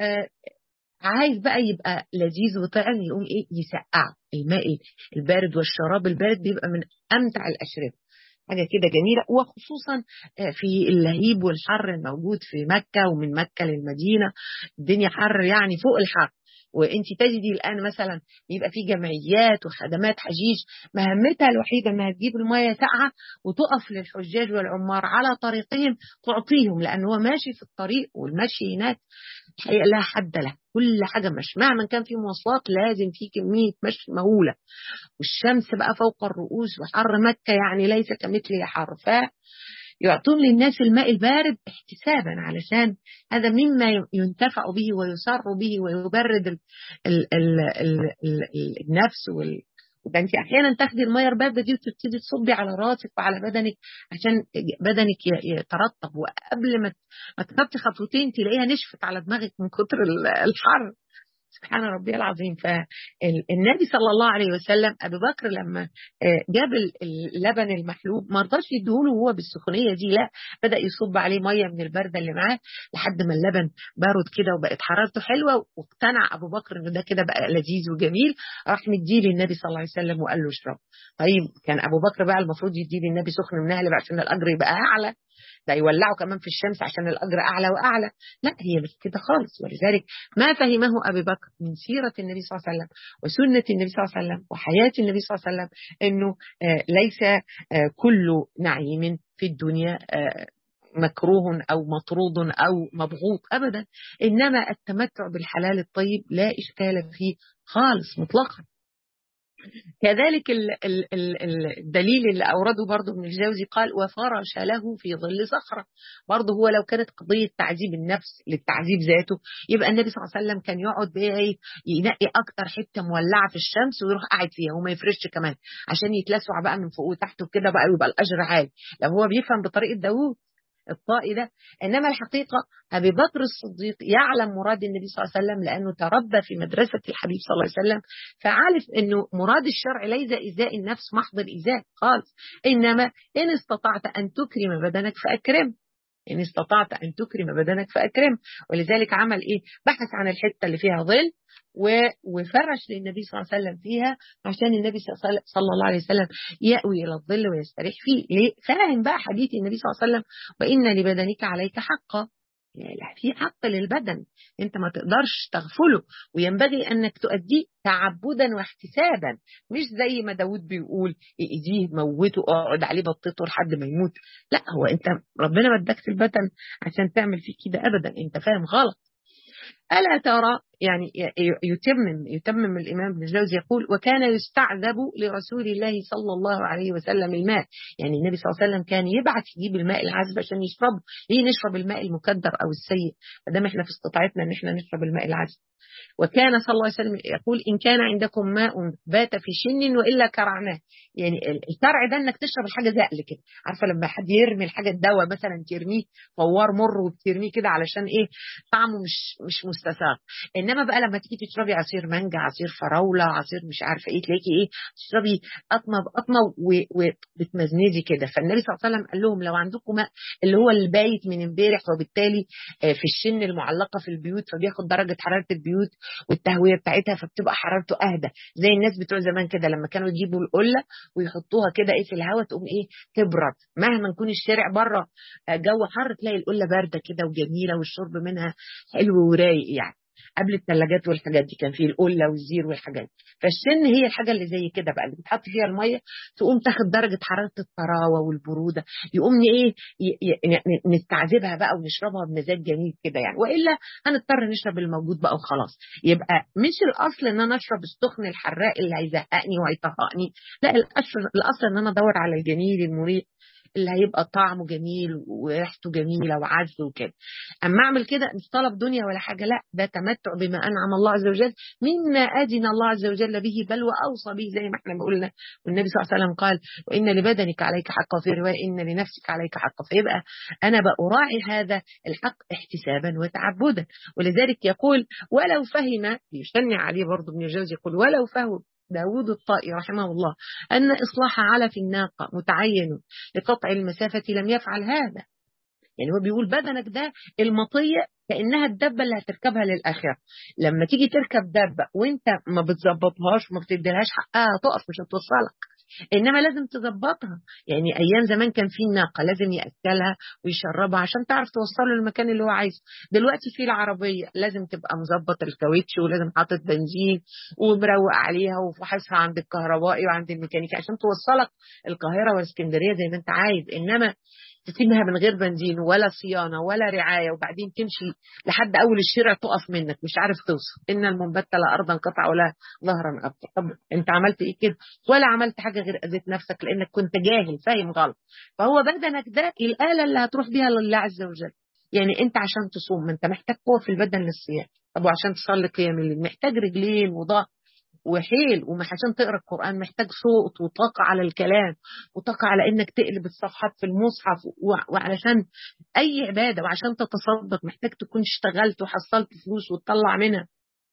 Speaker 1: عايز بقى يبقى لذيذ وطعم يقوم ايه يسقعه الماء البارد والشراب البارد بيبقى من امتع الاشربه حاجة كده جميلة وخصوصا في اللهيب والحر الموجود في مكة ومن مكة للمدينة الدنيا حر يعني فوق الحر وانت تجدي الان مثلا يبقى في جمعيات وخدمات حجيج مهمتها الوحيده انها تجيب الميه ساقعه وتقف للحجاج والعمار على طريقهم تعطيهم لان هو ماشي في الطريق والمشي هناك الحقيقه لا حد له كل حاجه مش مهما كان في مواصلات لازم في كميه مشي مهوله والشمس بقى فوق الرؤوس وحر مكه يعني ليس كمثله حر ف يعطون للناس الماء البارد احتسابا علشان هذا مما ينتفع به ويسر به ويبرد ال ال ال ال ال النفس وال ده انت احيانا تاخدي الميه البارده دي وتبتدي تصبي على راسك وعلى بدنك عشان بدنك يترطب وقبل ما ما تخطي خطوتين تلاقيها نشفت على دماغك من كتر الحر سبحان ربي العظيم فالنبي صلى الله عليه وسلم ابي بكر لما جاب اللبن المحلوب ما رضاش يديهوله وهو بالسخونيه دي لا بدا يصب عليه ميه من البرده اللي معاه لحد ما اللبن بارد كده وبقت حرارته حلوه واقتنع ابو بكر ان ده كده بقى لذيذ وجميل راح مديه للنبي صلى الله عليه وسلم وقال له اشرب طيب كان ابو بكر بقى المفروض يديه للنبي سخن منهل عشان الاجر يبقى اعلى ده يولعوا كمان في الشمس عشان الأجر أعلى وأعلى لا هي مش كده خالص ولذلك ما فهمه أبي بكر من سيرة النبي صلى الله عليه وسلم وسنة النبي صلى الله عليه وسلم وحياة النبي صلى الله عليه وسلم أنه ليس كل نعيم في الدنيا مكروه أو مطرود أو مبغوط أبدا إنما التمتع بالحلال الطيب لا إشكال فيه خالص مطلقا كذلك الدليل اللي أورده برضه ابن الجوزي قال وفرش له في ظل صخرة برضه هو لو كانت قضية تعذيب النفس للتعذيب ذاته يبقى النبي صلى الله عليه وسلم كان يقعد بقى ينقي أكتر حتة مولعة في الشمس ويروح قاعد فيها وما يفرش كمان عشان يتلسع بقى من فوق وتحت وكده بقى ويبقى الأجر عالي لو هو بيفهم بطريقة داوود الطائي ده انما الحقيقه ابي بكر الصديق يعلم مراد النبي صلى الله عليه وسلم لانه تربى في مدرسه الحبيب صلى الله عليه وسلم فعارف انه مراد الشرع ليس ايذاء النفس محض الايذاء خالص انما ان استطعت ان تكرم بدنك فاكرم إن استطعت أن تكرم بدنك فأكرم ولذلك عمل إيه بحث عن الحتة اللي فيها ظل وفرش للنبي صلى الله عليه وسلم فيها عشان النبي صلى الله عليه وسلم يأوي إلى الظل ويستريح فيه ليه؟ فاهم بقى حديث النبي صلى الله عليه وسلم وإن لبدنك عليك حقا يعني في حق للبدن انت ما تقدرش تغفله وينبغي انك تؤديه تعبدا واحتسابا مش زي ما داود بيقول ايديه موته اقعد عليه بطيته لحد ما يموت لا هو انت ربنا ما ادكش البدن عشان تعمل فيه كده ابدا انت فاهم غلط ألا ترى يعني يتمم يتمم الإمام ابن الجوزي يقول وكان يستعذب لرسول الله صلى الله عليه وسلم الماء يعني النبي صلى الله عليه وسلم كان يبعث يجيب الماء العذب عشان يشربه ليه نشرب الماء المكدر أو السيء ما دام احنا في استطاعتنا ان احنا نشرب الماء العذب وكان صلى الله عليه وسلم يقول إن كان عندكم ماء بات في شن وإلا كرعناه يعني الكرع ده إنك تشرب الحاجة زقل كده عارفة لما حد يرمي الحاجة الدواء مثلا ترميه فوار مر وبترميه كده علشان إيه طعمه مش مش مستساغ إنما بقى لما تيجي تشربي عصير مانجا عصير فراولة عصير مش عارفة إيه تلاقي إيه تشربي قطمة بقطمة وبتمزمزي كده فالنبي صلى الله عليه وسلم قال لهم لو عندكم ماء اللي هو البايت من امبارح وبالتالي في الشن المعلقة في البيوت فبياخد درجة حرارة البيوت والتهويه بتاعتها فبتبقى حرارته اهدى زي الناس بتوع زمان كده لما كانوا يجيبوا القله ويحطوها كده ايه في الهواء تقوم ايه تبرد مهما يكون الشارع بره جو حر تلاقي القله بارده كده وجميله والشرب منها حلو ورايق يعني قبل الثلاجات والحاجات دي كان فيه القله والزير والحاجات فالسن هي الحاجه اللي زي كده بقى اللي بتحط فيها الميه تقوم تاخد درجه حراره الطراوه والبروده يقوم ايه نستعذبها بقى ونشربها بمزاج جميل كده يعني والا هنضطر نشرب الموجود بقى وخلاص يبقى مش الاصل ان انا اشرب السخن الحراق اللي هيزهقني وهيطهقني لا الاصل الاصل ان انا ادور على الجميل المريح اللي هيبقى طعمه جميل وريحته جميله وعزه وكده اما اعمل كده مش طلب دنيا ولا حاجه لا ده تمتع بما انعم الله عز وجل مما اذن الله عز وجل به بل واوصى به زي ما احنا قلنا والنبي صلى الله عليه وسلم قال وان لبدنك عليك حقا في روايه ان لنفسك عليك حقا فيبقى انا براعي هذا الحق احتسابا وتعبدا ولذلك يقول ولو فهم يشنع عليه برضه ابن الجوزي يقول ولو فهم داود الطائي رحمه الله أن إصلاح علف الناقة متعين لقطع المسافة لم يفعل هذا يعني هو بيقول بدنك ده المطية كأنها الدبة اللي هتركبها للآخرة لما تيجي تركب دبة وانت ما بتظبطهاش وما بتديلهاش حقها تقف مش هتوصلك انما لازم تظبطها يعني ايام زمان كان في ناقه لازم ياكلها ويشربها عشان تعرف توصله للمكان اللي هو عايزه دلوقتي في العربيه لازم تبقى مظبط الكاوتش ولازم حاطط بنزين ومروق عليها وفحصها عند الكهربائي وعند الميكانيكي عشان توصلك القاهره واسكندريه زي ما انت عايز انما تسيبها من غير بنزين ولا صيانه ولا رعايه وبعدين تمشي لحد اول الشارع تقف منك مش عارف توصل ان المنبت لا ارضا قطع ولا ظهرا ابطا طب انت عملت ايه كده ولا عملت حاجه غير اذيت نفسك لانك كنت جاهل فاهم غلط فهو بدنك ده الاله اللي هتروح بيها لله عز وجل يعني انت عشان تصوم ما انت محتاج قوه في البدن للصيام طب وعشان تصلي قيام الليل محتاج رجلين وضهر وحيل وعشان تقرا القران محتاج صوت وطاقه على الكلام وطاقه على انك تقلب الصفحات في المصحف وعلشان اي عباده وعشان تتصدق محتاج تكون اشتغلت وحصلت فلوس وتطلع منها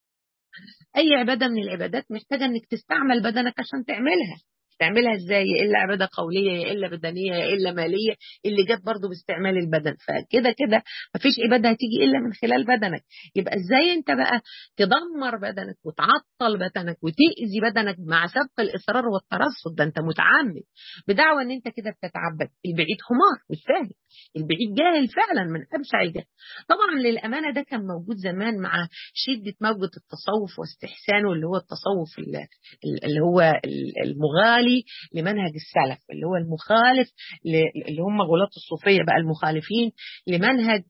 Speaker 1: اي عباده من العبادات محتاجه انك تستعمل بدنك عشان تعملها تعملها ازاي يا الا عباده قوليه يا الا بدنيه يا الا ماليه اللي جت برضه باستعمال البدن فكده كده مفيش عباده هتيجي الا من خلال بدنك يبقى ازاي انت بقى تدمر بدنك وتعطل بدنك وتاذي بدنك مع سبق الاصرار والترصد ده انت متعمد بدعوى ان انت كده بتتعبد البعيد حمار مش فاهم البعيد جاهل فعلا من ابشع الجهل طبعا للامانه ده كان موجود زمان مع شده موجه التصوف واستحسانه اللي هو التصوف اللي هو المغالي لمنهج السلف اللي هو المخالف اللي هم غلاة الصوفية بقى المخالفين لمنهج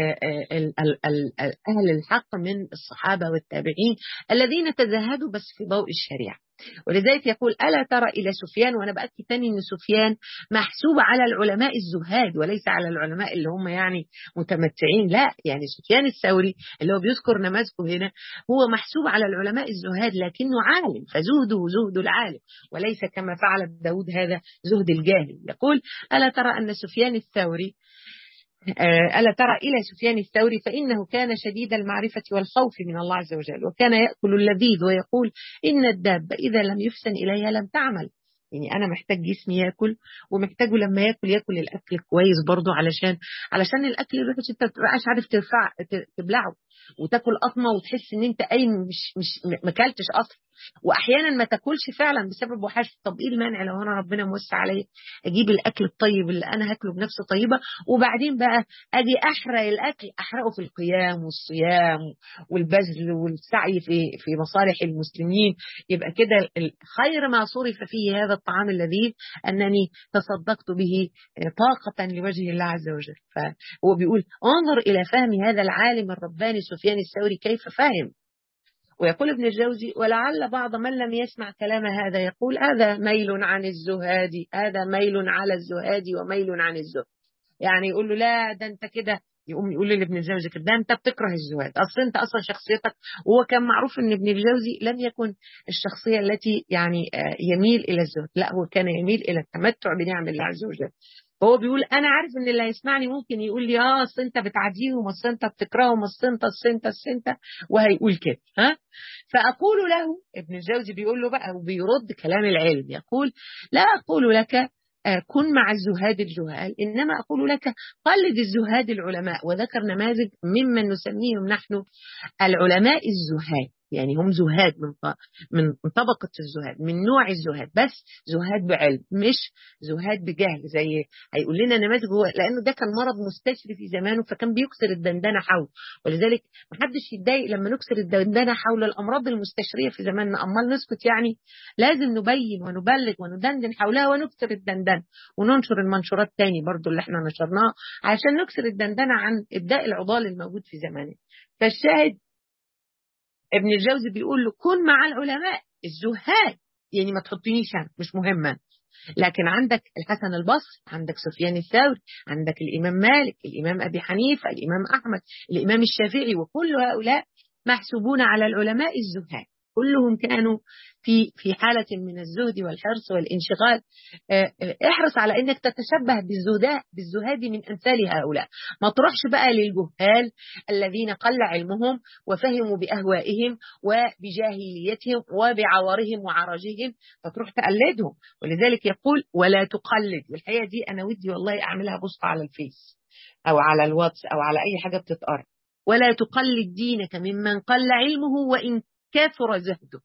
Speaker 1: أهل الحق من الصحابة والتابعين الذين تزهدوا بس في ضوء الشريعة ولذلك يقول ألا ترى إلى سفيان وأنا بأكد تاني أن سفيان محسوب على العلماء الزهاد وليس على العلماء اللي هم يعني متمتعين لا يعني سفيان الثوري اللي هو بيذكر نماذجه هنا هو محسوب على العلماء الزهاد لكنه عالم فزهده زهد العالم وليس كما فعل داود هذا زهد الجاهل يقول ألا ترى أن سفيان الثوري ألا ترى إلى سفيان الثوري فإنه كان شديد المعرفة والخوف من الله عز وجل وكان يأكل اللذيذ ويقول إن الدابة إذا لم يحسن إليها لم تعمل يعني انا محتاج جسمي ياكل ومحتاجه لما ياكل ياكل الاكل كويس برضه علشان علشان الاكل الوحش انت ما تبقاش عارف ترفع تبلعه وتاكل قطمه وتحس ان انت قايم مش مش ما اكلتش اصلا واحيانا ما تاكلش فعلا بسبب وحش طب ايه المانع لو انا ربنا موسع عليا اجيب الاكل الطيب اللي انا هاكله بنفس طيبه وبعدين بقى اجي احرق الاكل احرقه في القيام والصيام والبذل والسعي في في مصالح المسلمين يبقى كده خير ما صرف فيه هذا الطعام اللذيذ انني تصدقت به طاقه لوجه الله عز وجل فهو بيقول انظر الى فهم هذا العالم الرباني سفيان الثوري كيف فهم ويقول ابن الجوزي ولعل بعض من لم يسمع كلام هذا يقول هذا ميل عن الزهاد هذا ميل على الزهاد وميل عن الزهد يعني يقول له لا ده انت كده يقوم يقول لابن الجوزي كده ده انت بتكره الزهاد اصل انت اصلا شخصيتك وهو كان معروف ان ابن الجوزي لم يكن الشخصيه التي يعني يميل الى الزهد لا هو كان يميل الى التمتع بنعم الله عز وجل فهو بيقول انا عارف ان اللي هيسمعني ممكن يقول لي اه اصل انت بتعاديهم اصل انت بتكرههم اصل انت اصل انت اصل انت وهيقول كده ها فاقول له ابن الجوزي بيقول له بقى وبيرد كلام العلم يقول لا اقول لك كن مع الزهاد الجهال إنما أقول لك قلد الزهاد العلماء وذكر نماذج ممن نسميهم نحن العلماء الزهاد يعني هم زهاد من من طبقة الزهاد من نوع الزهاد بس زهاد بعلم مش زهاد بجهل زي هيقول لنا نماذج هو لأنه ده كان مرض مستشري في زمانه فكان بيكسر الدندنة حول ولذلك محدش يتضايق لما نكسر الدندنة حول الأمراض المستشرية في زماننا أمال نسكت يعني لازم نبين ونبلغ وندندن حولها ونكسر الدندنة وننشر المنشورات تاني برضو اللي احنا نشرناها عشان نكسر الدندنة عن إبداء العضال الموجود في زماننا فالشاهد ابن الجوزي بيقول له كن مع العلماء الزهاد يعني ما تحطنيش انا مش مهمه لكن عندك الحسن البصري عندك سفيان الثوري عندك الإمام مالك الإمام أبي حنيفة الإمام أحمد الإمام الشافعي وكل هؤلاء محسوبون على العلماء الزهاد كلهم كانوا في في حالة من الزهد والحرص والانشغال احرص على انك تتشبه بالزهداء بالزهاد من امثال هؤلاء ما تروحش بقى للجهال الذين قل علمهم وفهموا باهوائهم وبجاهليتهم وبعورهم وعرجهم فتروح تقلدهم ولذلك يقول ولا تقلد والحقيقه دي انا ودي والله اعملها بوست على الفيس او على الواتس او على اي حاجه بتتقرا ولا تقلد دينك ممن قل علمه وان كثر زهده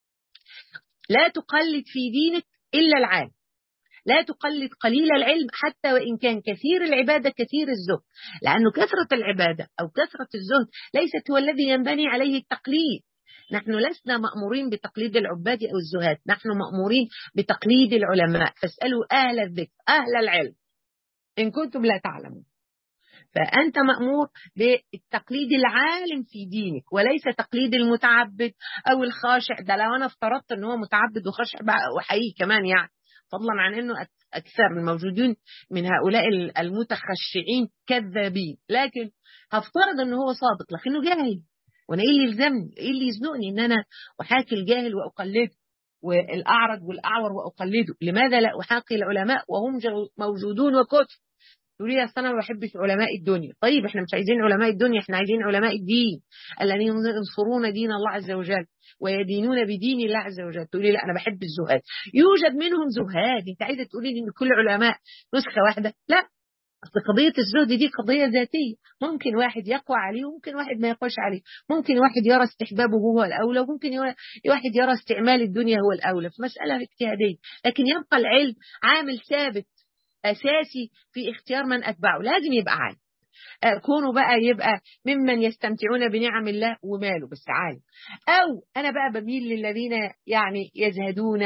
Speaker 1: لا تقلد في دينك إلا العالم لا تقلد قليل العلم حتى وإن كان كثير العبادة كثير الزهد لأنه كثرة العبادة أو كثرة الزهد ليست هو الذي ينبني عليه التقليد نحن لسنا مأمورين بتقليد العباد أو الزهاد نحن مأمورين بتقليد العلماء فاسألوا أهل الذكر أهل العلم إن كنتم لا تعلمون فأنت مأمور بالتقليد العالم في دينك وليس تقليد المتعبد أو الخاشع ده لو أنا افترضت أن هو متعبد وخاشع بقى وحقيقي كمان يعني فضلا عن أنه أكثر الموجودين من هؤلاء المتخشعين كذابين لكن هفترض أنه هو صادق لكنه جاهل وأنا إيه اللي يلزمني إيه اللي يزنقني أن أنا أحاكي الجاهل وأقلده والأعرج والأعور وأقلده لماذا لا أحاكي العلماء وهم موجودون وكتب تقول لي اصل انا ما بحبش علماء الدنيا طيب احنا مش عايزين علماء الدنيا احنا عايزين علماء الدين الذين ينصرون دين الله عز وجل ويدينون بدين الله عز وجل تقولي لا انا بحب الزهاد يوجد منهم زهاد انت عايزه تقولي لي ان كل علماء نسخه واحده لا اصل قضيه الزهد دي قضيه ذاتيه ممكن واحد يقوى عليه وممكن واحد ما يقواش عليه ممكن واحد يرى استحبابه هو الاولى وممكن واحد يرى استعمال الدنيا هو الاولى في مساله اجتهاديه لكن يبقى العلم عامل ثابت أساسي في اختيار من أتبعه لازم يبقى عالم كونوا بقى يبقى ممن يستمتعون بنعم الله وماله بس عالم أو أنا بقى بميل للذين يعني يزهدون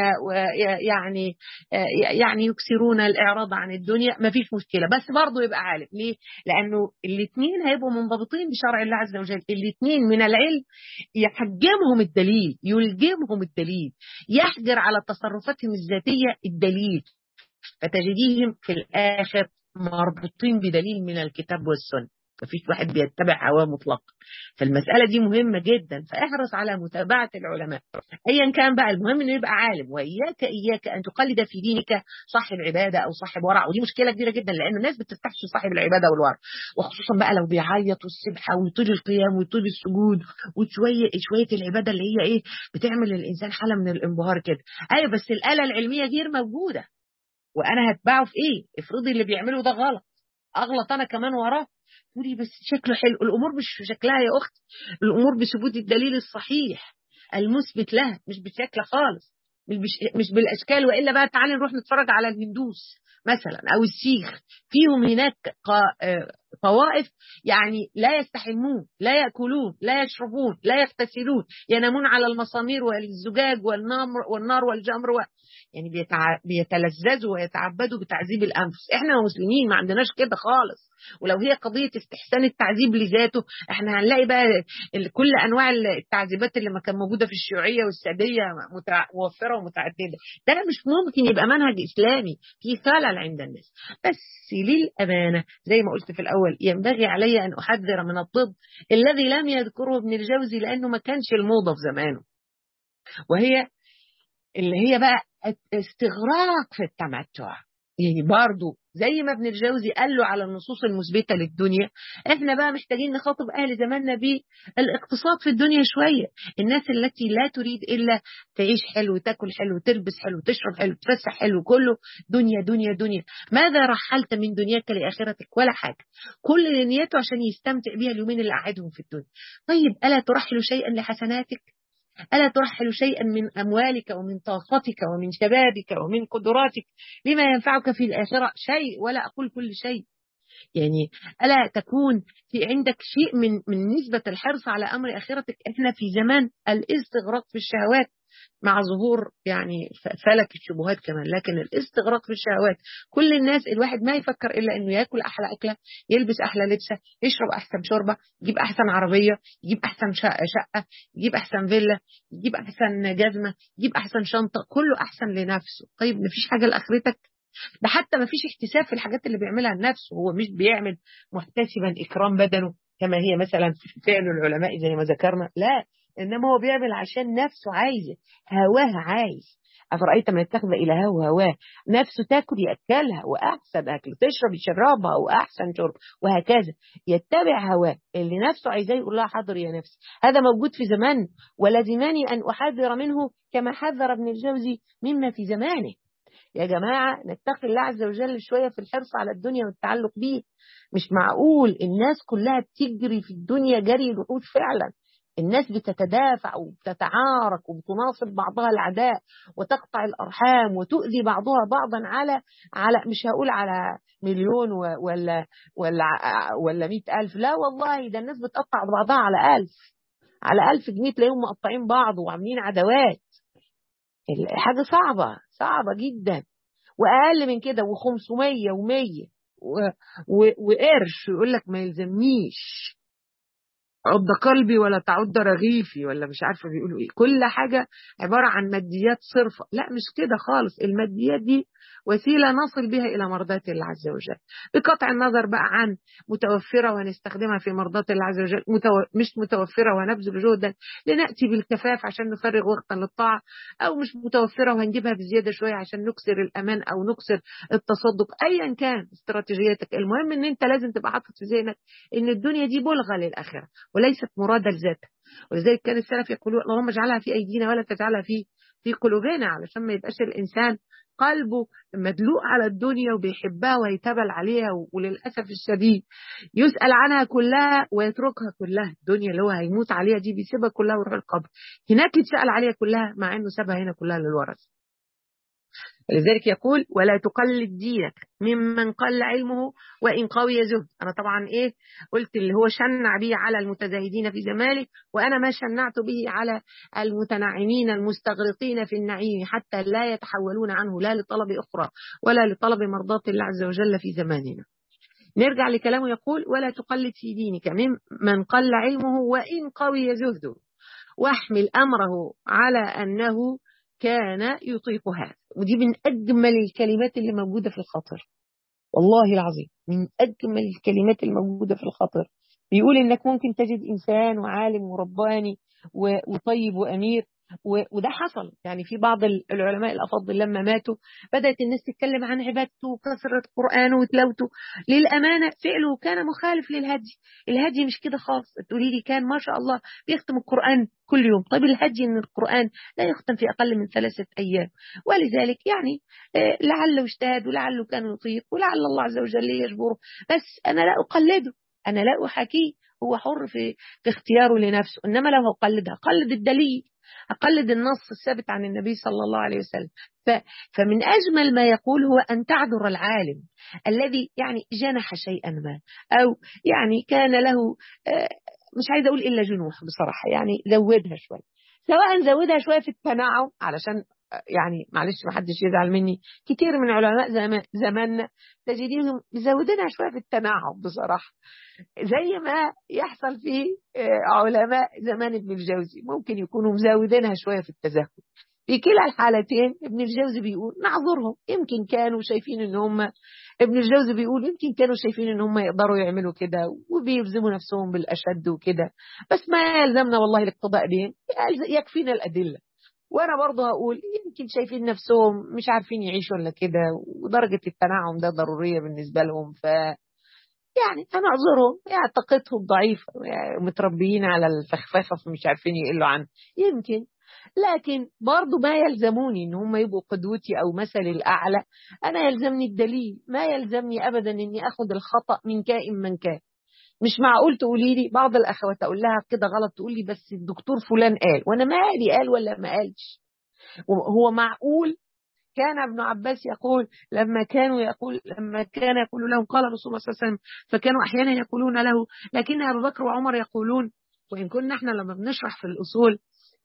Speaker 1: ويعني يعني يكسرون الإعراض عن الدنيا ما فيش مشكلة بس برضه يبقى عالم ليه؟ لأنه الاثنين هيبقوا منضبطين بشرع الله عز وجل الاثنين من العلم يحجمهم الدليل يلجمهم الدليل يحجر على تصرفاتهم الذاتية الدليل فتجديهم في الآخر مربوطين بدليل من الكتاب والسنة مفيش واحد بيتبع هواه مطلقا فالمسألة دي مهمة جدا فاحرص على متابعة العلماء أيا كان بقى المهم إنه يبقى عالم وإياك إياك أن تقلد في دينك صاحب عبادة أو صاحب ورع ودي مشكلة كبيرة جدا لأن الناس بتستحشي صاحب العبادة والورع وخصوصا بقى لو بيعيط والسبحة ويطيل القيام ويطيل السجود وشوية شوية العبادة اللي هي إيه بتعمل للإنسان حالة من الانبهار كده أيوة بس الآلة العلمية غير موجودة وانا هتبعه في ايه افرضي اللي بيعمله ده غلط اغلط انا كمان وراه تقولي بس شكله حلو الامور مش في شكلها يا اختي الامور بثبوت الدليل الصحيح المثبت لها مش بشكل خالص مش بالاشكال والا بقى تعالي نروح نتفرج على الهندوس مثلا او السيخ فيهم هناك طوائف يعني لا يستحمون لا ياكلون لا يشربون لا يغتسلون ينامون على المسامير والزجاج والنار والنار والجمر و... يعني بيتع... بيتلذذوا ويتعبدوا بتعذيب الانفس احنا مسلمين ما عندناش كده خالص ولو هي قضيه استحسان التعذيب لذاته احنا هنلاقي بقى كل انواع التعذيبات اللي ما كان موجوده في الشيوعيه والساديه متع... موفره ومتعدده ده مش ممكن يبقى منهج اسلامي في خلل عند الناس بس للامانه زي ما قلت في الاول ينبغي علي ان احذر من الضد الذي لم يذكره ابن الجوزي لانه ما كانش الموضه في زمانه وهي اللي هي بقى استغراق في التمتع يعني برضه زي ما ابن الجوزي قال له على النصوص المثبته للدنيا احنا بقى محتاجين نخاطب اهل زماننا بالاقتصاد في الدنيا شويه الناس التي لا تريد الا تعيش حلو تاكل حلو تلبس حلو تشرب حلو تفسح حلو كله دنيا دنيا دنيا ماذا رحلت من دنياك لاخرتك ولا حاجه كل اللي نيته عشان يستمتع بيها اليومين اللي قعدهم في الدنيا طيب الا ترحل شيئا لحسناتك ألا ترحل شيئا من أموالك ومن طاقتك ومن شبابك ومن قدراتك لما ينفعك في الآخرة شيء ولا أقول كل شيء يعني ألا تكون في عندك شيء من من نسبة الحرص على أمر آخرتك إحنا في زمان الاستغراق في الشهوات مع ظهور يعني فلك الشبهات كمان لكن الاستغراق في الشهوات كل الناس الواحد ما يفكر الا انه ياكل احلى اكله يلبس احلى لبسه يشرب احسن شوربه يجيب احسن عربيه يجيب احسن شقه يجيب احسن فيلا يجيب احسن جزمه يجيب احسن شنطه كله احسن لنفسه طيب مفيش حاجه لاخرتك ده حتى ما فيش احتساب في الحاجات اللي بيعملها لنفسه هو مش بيعمل محتسبا إكرام بدنه كما هي مثلا فعل العلماء زي ما ذكرنا لا إنما هو بيعمل عشان نفسه عايزة هواه عايز أفرأيت من اتخذ إلهه هواه نفسه تاكل يأكلها وأحسن أكل تشرب يشربها وأحسن شرب وهكذا يتبع هواه اللي نفسه عايزاه يقول لها حاضر يا نفسي هذا موجود في زمان ولزمني أن أحذر منه كما حذر ابن الجوزي مما في زمانه يا جماعة نتقي الله عز وجل شوية في الحرص على الدنيا والتعلق بيه مش معقول الناس كلها بتجري في الدنيا جري الوحوش فعلا الناس بتتدافع وبتتعارك وبتناصب بعضها العداء وتقطع الأرحام وتؤذي بعضها بعضا على على مش هقول على مليون ولا ولا ولا مئة ألف لا والله ده الناس بتقطع بعضها على ألف على ألف جنيه تلاقيهم مقطعين بعض وعاملين عداوات حاجة صعبة صعبة جدا وأقل من كده و500 و100 وقرش يقول لك ما يلزمنيش عض قلبي ولا تعد رغيفي ولا مش عارفه بيقولوا ايه كل حاجه عباره عن ماديات صرفه لا مش كده خالص الماديات دي وسيله نصل بها الى مرضاه الله عز وجل بقطع النظر بقى عن متوفره ونستخدمها في مرضاه الله عز وجل متو... مش متوفره ونبذل جهدا لناتي بالكفاف عشان نفرغ وقتا للطاعه او مش متوفره وهنجيبها بزياده شويه عشان نكسر الامان او نكسر التصدق ايا كان استراتيجيتك المهم ان انت لازم تبقى حاطط في ذهنك ان الدنيا دي بلغه للاخره وليست مرادة لذاتها ولذلك كان السلف يقولون اللهم اجعلها في أيدينا ولا تجعلها في في قلوبنا علشان ما يبقاش الإنسان قلبه مدلوق على الدنيا وبيحبها ويتبل عليها وللأسف الشديد يسأل عنها كلها ويتركها كلها الدنيا اللي هو هيموت عليها دي بيسيبها كلها ويروح القبر هناك يتسأل عليها كلها مع انه سابها هنا كلها للورث لذلك يقول ولا تقلد دينك ممن قل علمه وإن قوي زهد أنا طبعا إيه قلت اللي هو شنع به على المتزاهدين في زمانه وأنا ما شنعت به على المتنعمين المستغرقين في النعيم حتى لا يتحولون عنه لا لطلب أخرى ولا لطلب مرضاة الله عز وجل في زماننا نرجع لكلامه يقول ولا تقلد في دينك ممن قل علمه وإن قوي زهده واحمل أمره على أنه كان يطيق هذا ودي من أجمل الكلمات اللي موجودة في الخطر والله العظيم من أجمل الكلمات الموجودة في الخطر بيقول إنك ممكن تجد إنسان وعالم ورباني وطيب وأمير وده حصل يعني في بعض العلماء الأفاضل لما ماتوا بدأت الناس تتكلم عن عبادته وكثرة قرآنه وتلاوته للأمانة فعله كان مخالف للهدي الهدي مش كده خالص تقولي لي كان ما شاء الله بيختم القرآن كل يوم طيب الهدي ان القرآن لا يختم في أقل من ثلاثة أيام ولذلك يعني لعله اجتهد ولعله كان يطيق ولعل الله عز وجل يجبره بس أنا لا أقلده أنا لا أحاكيه هو حر في, في اختياره لنفسه إنما لو هقلدها قلد الدليل أقلد النص الثابت عن النبي صلى الله عليه وسلم فمن أجمل ما يقول هو أن تعذر العالم الذي يعني جنح شيئا ما أو يعني كان له مش عايزة أقول إلا جنوح بصراحة يعني زودها شوية سواء زودها شوية في التنعم علشان يعني معلش ما حدش يزعل مني كتير من علماء زمان زماننا تجديهم مزودينها شويه في التنعم بصراحه زي ما يحصل في علماء زمان ابن الجوزي ممكن يكونوا مزودينها شويه في التزهد في كلا الحالتين ابن الجوزي بيقول نعذرهم يمكن كانوا شايفين ان هم ابن الجوزي بيقول يمكن كانوا شايفين ان هم يقدروا يعملوا كده وبيلزموا نفسهم بالاشد وكده بس ما يلزمنا والله الاقتضاء بهم يكفينا الادله وانا برضه هقول يمكن شايفين نفسهم مش عارفين يعيشوا ولا كده ودرجه التنعم ده ضروريه بالنسبه لهم ف يعني انا اعذرهم يعني طاقتهم ضعيفه يعني متربيين على الفخفخه فمش عارفين يقلوا عنه يمكن لكن برضه ما يلزموني ان هم يبقوا قدوتي او مثلي الاعلى انا يلزمني الدليل ما يلزمني ابدا اني اخذ الخطا من كائن من كان مش معقول تقولي لي بعض الاخوات اقول لها كده غلط تقول لي بس الدكتور فلان قال وانا مالي قال ولا ما قالش هو معقول كان ابن عباس يقول لما كانوا يقول لما كان يقول لهم قال رسول الله صلى الله عليه وسلم فكانوا احيانا يقولون له لكن ابو بكر وعمر يقولون وان كنا احنا لما بنشرح في الاصول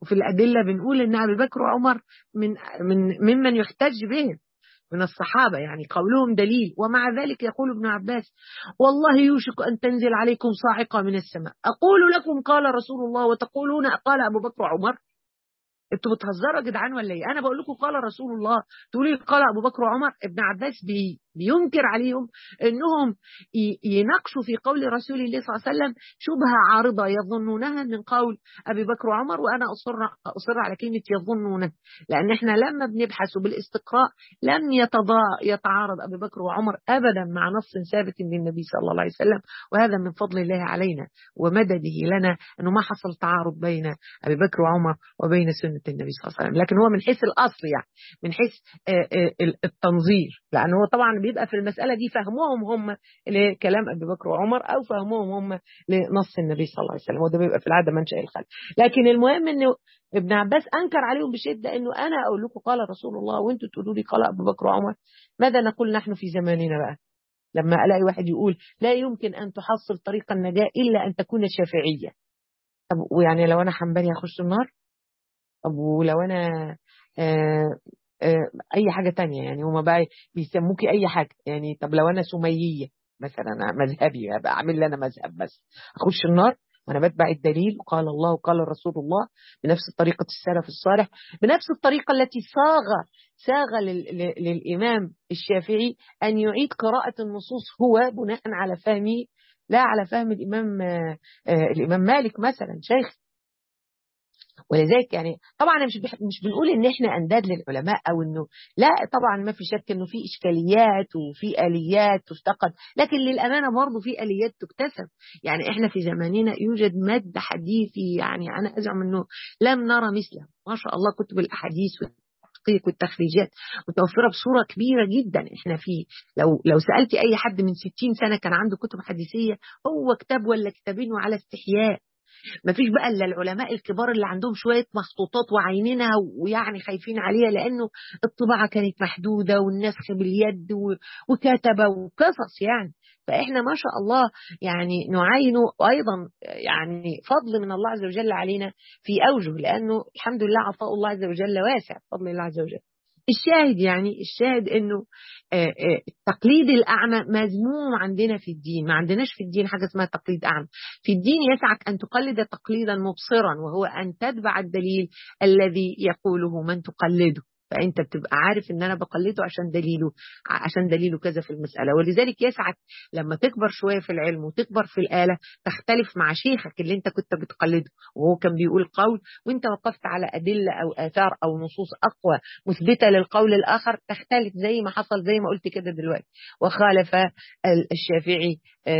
Speaker 1: وفي الأدلة بنقول إن أبي بكر وعمر من من ممن يحتج بهم من الصحابة يعني قولهم دليل ومع ذلك يقول ابن عباس والله يوشك أن تنزل عليكم صاعقة من السماء أقول لكم قال رسول الله وتقولون قال أبو بكر وعمر انتوا بتهزروا يا جدعان ولا ايه؟ انا بقول لكم قال رسول الله تقولي قال ابو بكر وعمر ابن عباس بي بينكر عليهم انهم يناقشوا في قول رسول الله صلى الله عليه وسلم شبهه عارضه يظنونها من قول ابي بكر وعمر وانا اصر اصر على كلمه يظنونه لان احنا لما بنبحث بالاستقراء لم يتضا يتعارض ابي بكر وعمر ابدا مع نص ثابت للنبي صلى الله عليه وسلم وهذا من فضل الله علينا ومدده لنا انه ما حصل تعارض بين ابي بكر وعمر وبين سنه النبي صلى الله عليه وسلم لكن هو من حيث الاصل يعني من حيث التنظير لان هو طبعا بيبقى في المسألة دي فهمهم هم لكلام أبي بكر وعمر أو فهمهم هم لنص النبي صلى الله عليه وسلم وده بيبقى في العادة منشأ الخلق لكن المهم أنه ابن عباس أنكر عليهم بشدة أنه أنا أقول لكم قال رسول الله وأنتوا تقولوا لي قال أبو بكر وعمر ماذا نقول نحن في زماننا بقى لما ألاقي واحد يقول لا يمكن أن تحصل طريق النجاة إلا أن تكون شافعية طب ويعني لو أنا حنبلي هخش النار طب ولو أنا آه اي حاجه تانية يعني هما بقى بيسموكي اي حاجه يعني طب لو انا سمييه مثلا مذهبي ابقى اعمل لي انا مذهب بس اخش النار وانا بتبع الدليل وقال الله وقال رسول الله بنفس طريقه السلف الصالح بنفس الطريقه التي صاغ ساغ للامام الشافعي ان يعيد قراءه النصوص هو بناء على فهمه لا على فهم الامام الامام مالك مثلا شيخ ولذلك يعني طبعا مش مش بنقول ان احنا انداد للعلماء او انه لا طبعا ما في شك انه في اشكاليات وفي اليات تفتقد لكن للامانه برضه في اليات تكتسب يعني احنا في زماننا يوجد مد حديثي يعني انا ازعم انه لم نرى مثله ما شاء الله كتب الاحاديث التحقيق والتخريجات متوفره بصوره كبيره جدا احنا في لو لو سالتي اي حد من 60 سنه كان عنده كتب حديثيه هو كتاب ولا كتابين وعلى استحياء ما فيش بقى الا العلماء الكبار اللي عندهم شويه مخطوطات وعينينها ويعني خايفين عليها لانه الطباعه كانت محدوده والنسخ باليد وكتبه وقصص يعني فاحنا ما شاء الله يعني نعاين ايضا يعني فضل من الله عز وجل علينا في اوجه لانه الحمد لله عطاء الله عز وجل واسع فضل الله عز وجل الشاهد يعني الشاهد انه التقليد الاعمى مذموم عندنا في الدين ما عندناش في الدين حاجه اسمها تقليد اعمى في الدين يسعك ان تقلد تقليدا مبصرا وهو ان تتبع الدليل الذي يقوله من تقلده فانت بتبقى عارف ان انا بقلده عشان دليله عشان دليله كذا في المساله ولذلك يسعك لما تكبر شويه في العلم وتكبر في الاله تختلف مع شيخك اللي انت كنت بتقلده وهو كان بيقول قول وانت وقفت على ادله او اثار او نصوص اقوى مثبته للقول الاخر تختلف زي ما حصل زي ما قلت كده دلوقتي وخالف الشافعي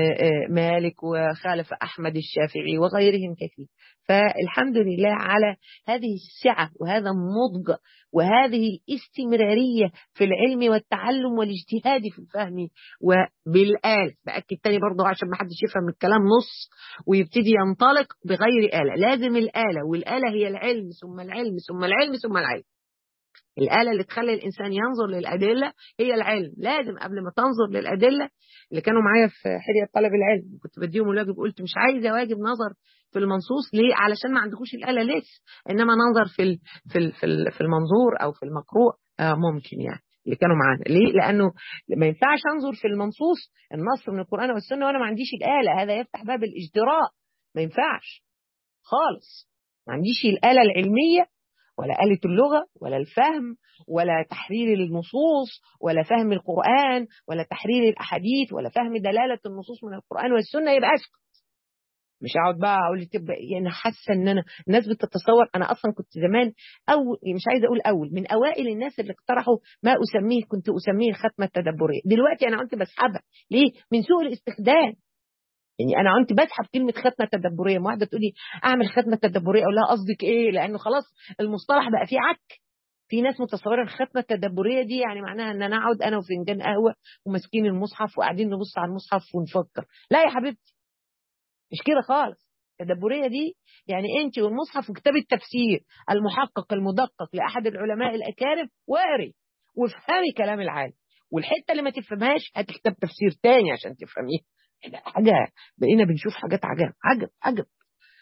Speaker 1: مالك وخالف احمد الشافعي وغيرهم كثير فالحمد لله على هذه السعة وهذا النضج وهذه الاستمرارية في العلم والتعلم والاجتهاد في الفهم وبالآلة بأكد تاني برضه عشان ما حدش يفهم الكلام نص ويبتدي ينطلق بغير آلة لازم الآلة والآلة هي العلم ثم العلم ثم العلم ثم العلم الآلة اللي تخلي الإنسان ينظر للأدلة هي العلم لازم قبل ما تنظر للأدلة اللي كانوا معايا في حرية طلب العلم كنت بديهم الواجب قلت مش عايزة واجب نظر في المنصوص ليه علشان ما عندكوش الآلة لسه إنما نظر في في في المنظور أو في المقروء آه ممكن يعني اللي كانوا معانا ليه لأنه ما ينفعش أنظر في المنصوص النص من القرآن والسنة وأنا ما عنديش الآلة هذا يفتح باب الإجدراء ما ينفعش خالص ما عنديش الآلة العلمية ولا آلة اللغة ولا الفهم ولا تحرير النصوص ولا فهم القرآن ولا تحرير الأحاديث ولا فهم دلالة النصوص من القرآن والسنة يبقى أسكت مش هقعد بقى اقول تبقى يعني حاسه ان انا الناس بتتصور انا اصلا كنت زمان او مش عايزه اقول اول من اوائل الناس اللي اقترحوا ما اسميه كنت اسميه الختمه التدبريه دلوقتي انا كنت بسحبها ليه من سوء الاستخدام يعني انا كنت بسحب كلمه ختمه تدبريه ما واحده تقولي اعمل ختمه تدبريه اقول لها قصدك ايه لانه خلاص المصطلح بقى فيه عك في ناس متصوره الختمه التدبريه دي يعني معناها ان انا اقعد انا وفنجان قهوه وماسكين المصحف وقاعدين نبص على المصحف ونفكر لا يا حبيبتي مش كده خالص التدبريه دي يعني انت والمصحف وكتاب التفسير المحقق المدقق لاحد العلماء الاكارم واقري وافهمي كلام العالم والحته اللي ما تفهمهاش هاتي كتاب تفسير تاني عشان تفهميه حاجه بقينا بنشوف حاجات عجب عجب عجب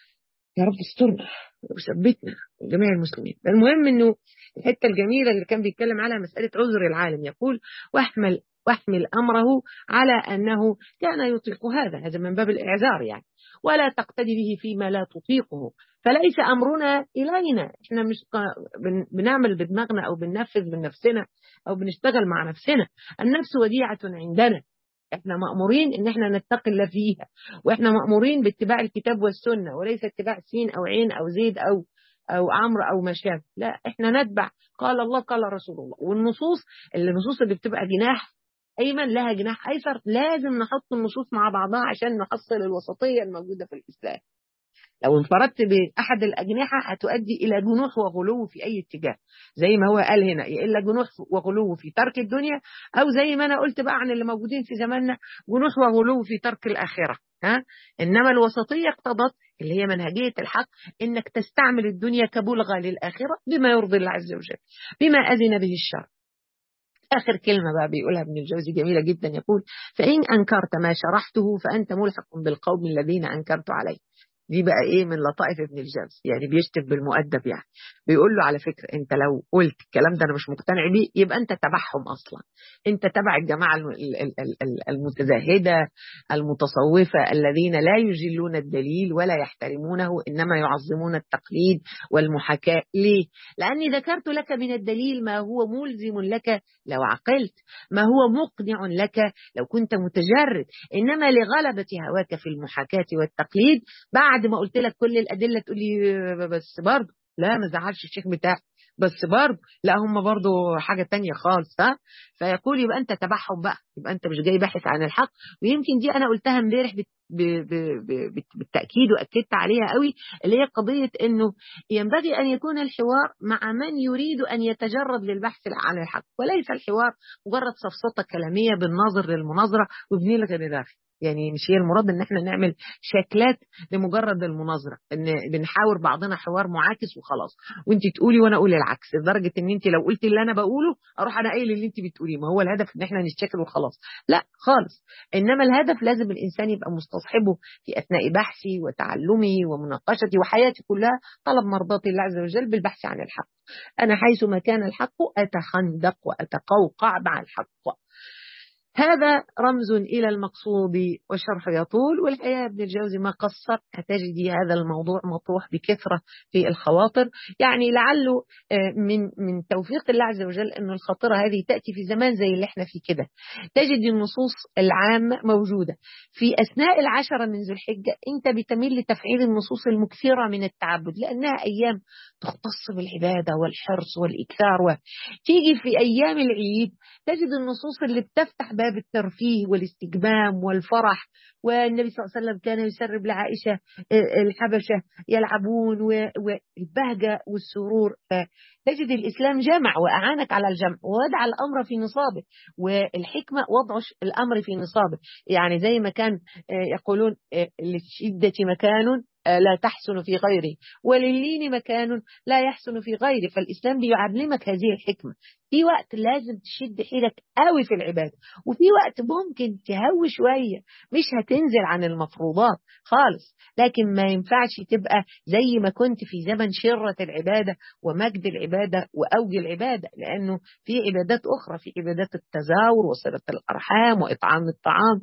Speaker 1: يا رب استرنا وثبتنا جميع المسلمين المهم انه الحته الجميله اللي كان بيتكلم عليها مساله عذر العالم يقول واحمل واحمل امره على انه كان يطيق هذا هذا من باب الاعذار يعني ولا تقتدي به فيما لا تطيقه فليس امرنا الينا احنا مش بنعمل بدماغنا او بننفذ من نفسنا او بنشتغل مع نفسنا النفس وديعه عندنا احنا مأمورين ان احنا نتقي الله فيها واحنا مأمورين باتباع الكتاب والسنة وليس اتباع سين او عين او زيد او او عمرو او مشاب لا احنا نتبع قال الله قال رسول الله والنصوص النصوص اللي بتبقى جناح ايمن لها جناح ايسر لازم نحط النصوص مع بعضها عشان نحصل الوسطيه الموجوده في الاسلام لو انفردت بأحد الأجنحة هتؤدي إلى جنوح وغلو في أي اتجاه زي ما هو قال هنا إلا جنوح وغلو في ترك الدنيا أو زي ما أنا قلت بقى عن اللي موجودين في زماننا جنوح وغلو في ترك الآخرة ها إنما الوسطية اقتضت اللي هي منهجية الحق إنك تستعمل الدنيا كبلغة للآخرة بما يرضي الله عز وجل بما أذن به الشرع آخر كلمة بقى بيقولها ابن الجوزي جميلة جدا يقول فإن أنكرت ما شرحته فأنت ملحق بالقوم الذين أنكرت عليه دي بقى ايه من لطائف ابن الجوزي يعني بيشتم بالمؤدب يعني بيقول له على فكره انت لو قلت الكلام ده انا مش مقتنع بيه يبقى انت تبعهم اصلا انت تبع الجماعه المتزاهده المتصوفه الذين لا يجلون الدليل ولا يحترمونه انما يعظمون التقليد والمحاكاه ليه لاني ذكرت لك من الدليل ما هو ملزم لك لو عقلت ما هو مقنع لك لو كنت متجرد انما لغلبه هواك في المحاكاه والتقليد بعد ما قلت لك كل الادله تقول لي بس برضه لا ما زعلش الشيخ بتاعي بس برضه لا هم برضه حاجة تانية خالص ها فيقول يبقى أنت تبعهم بقى يبقى أنت مش جاي باحث عن الحق ويمكن دي أنا قلتها امبارح بالتأكيد وأكدت عليها قوي اللي هي قضية أنه ينبغي أن يكون الحوار مع من يريد أن يتجرد للبحث عن الحق وليس الحوار مجرد سفسطة كلامية بالنظر للمناظرة وبنلغي ندافع يعني مش هي المراد ان احنا نعمل شكلات لمجرد المناظره ان بنحاور بعضنا حوار معاكس وخلاص وانت تقولي وانا اقول العكس لدرجه ان انت لو قلتي اللي انا بقوله اروح انا قايل اللي انت بتقوليه ما هو الهدف ان احنا نشتكل وخلاص لا خالص انما الهدف لازم الانسان يبقى مستصحبه في اثناء بحثي وتعلمي ومناقشتي وحياتي كلها طلب مرضات الله عز وجل بالبحث عن الحق انا حيث ما كان الحق اتخندق واتقوقع مع الحق هذا رمز إلى المقصود والشرح يطول والحقيقة ابن الجوزي ما قصر هتجدي هذا الموضوع مطروح بكثرة في الخواطر يعني لعله من من توفيق الله عز وجل أن الخاطرة هذه تأتي في زمان زي اللي احنا فيه كده تجد النصوص العامة موجودة في أثناء العشرة من ذو الحجة أنت بتميل لتفعيل النصوص المكثرة من التعبد لأنها أيام تختص بالعبادة والحرص والإكثار وتيجي في أيام العيد تجد النصوص اللي بتفتح باب الترفيه والاستجمام والفرح والنبي صلى الله عليه وسلم كان يسرب لعائشة الحبشة يلعبون والبهجة والسرور تجد الإسلام جمع وأعانك على الجمع ووضع الأمر في نصابه والحكمة وضع الأمر في نصابه يعني زي ما كان يقولون للشدة مكان لا تحسن في غيره وللين مكان لا يحسن في غيره فالإسلام بيعلمك هذه الحكمة في وقت لازم تشد حيلك قوي في العبادة وفي وقت ممكن تهوي شوية مش هتنزل عن المفروضات خالص لكن ما ينفعش تبقى زي ما كنت في زمن شرة العبادة ومجد العبادة وأوج العبادة لأنه في عبادات أخرى في عبادات التزاور وصلة الأرحام وإطعام الطعام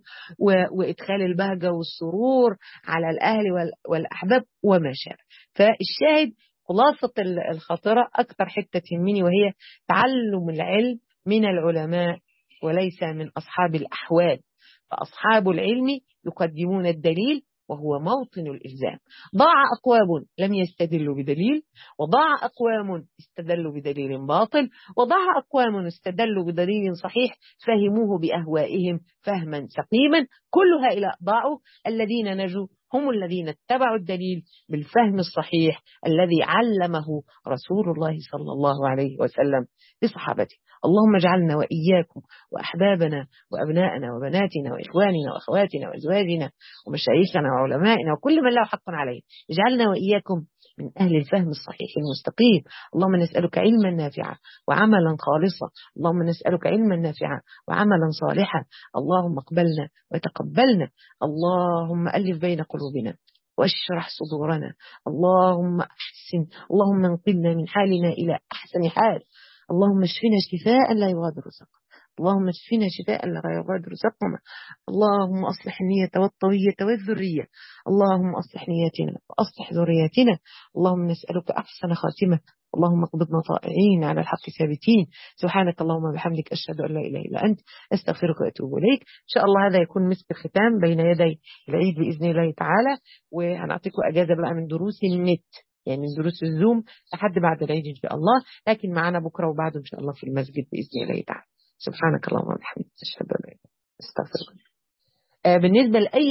Speaker 1: وإدخال البهجة والسرور على الأهل والأحباب وما شابه فالشاهد خلاصة الخاطرة أكثر حتة تهمني وهي تعلم العلم من العلماء وليس من أصحاب الأحوال فأصحاب العلم يقدمون الدليل وهو موطن الإلزام ضاع أقوام لم يستدلوا بدليل وضاع أقوام استدلوا بدليل باطل وضاع أقوام استدلوا بدليل صحيح فهموه بأهوائهم فهما سقيما كل هؤلاء ضاعوا الذين نجوا هم الذين اتبعوا الدليل بالفهم الصحيح الذي علمه رسول الله صلى الله عليه وسلم لصحابته اللهم اجعلنا وإياكم وأحبابنا وأبنائنا وبناتنا وإخواننا وأخواتنا وأزواجنا ومشايخنا وعلمائنا وكل من له حق عليه اجعلنا وإياكم من أهل الفهم الصحيح المستقيم اللهم نسألك علما نافعا وعملا خالصا اللهم نسألك علما نافعا وعملا صالحا اللهم اقبلنا وتقبلنا اللهم ألف بين قلوبنا واشرح صدورنا اللهم أحسن اللهم انقلنا من حالنا إلى أحسن حال اللهم اشفنا شفاء لا يغادر سقما اللهم اشفنا شفاء لا يغادر سقما اللهم أصلح النية والطوية والذرية اللهم أصلح نيتنا وأصلح ذريتنا اللهم نسألك أحسن خاتمة اللهم اقبضنا طائعين على الحق ثابتين سبحانك اللهم وبحمدك أشهد أن لا إله إلا أنت أستغفرك وأتوب إليك إن شاء الله هذا يكون مسك الختام بين يدي العيد بإذن الله تعالى وهنعطيكم أجازة بقى من دروس النت يعني من دروس الزوم لحد بعد العيد إن شاء الله لكن معنا بكرة وبعده إن شاء الله في المسجد بإذن الله تعالى سبحانك اللهم وبحمدك أشهد أن لا إله إلا أنت أستغفرك بالنسبة لأي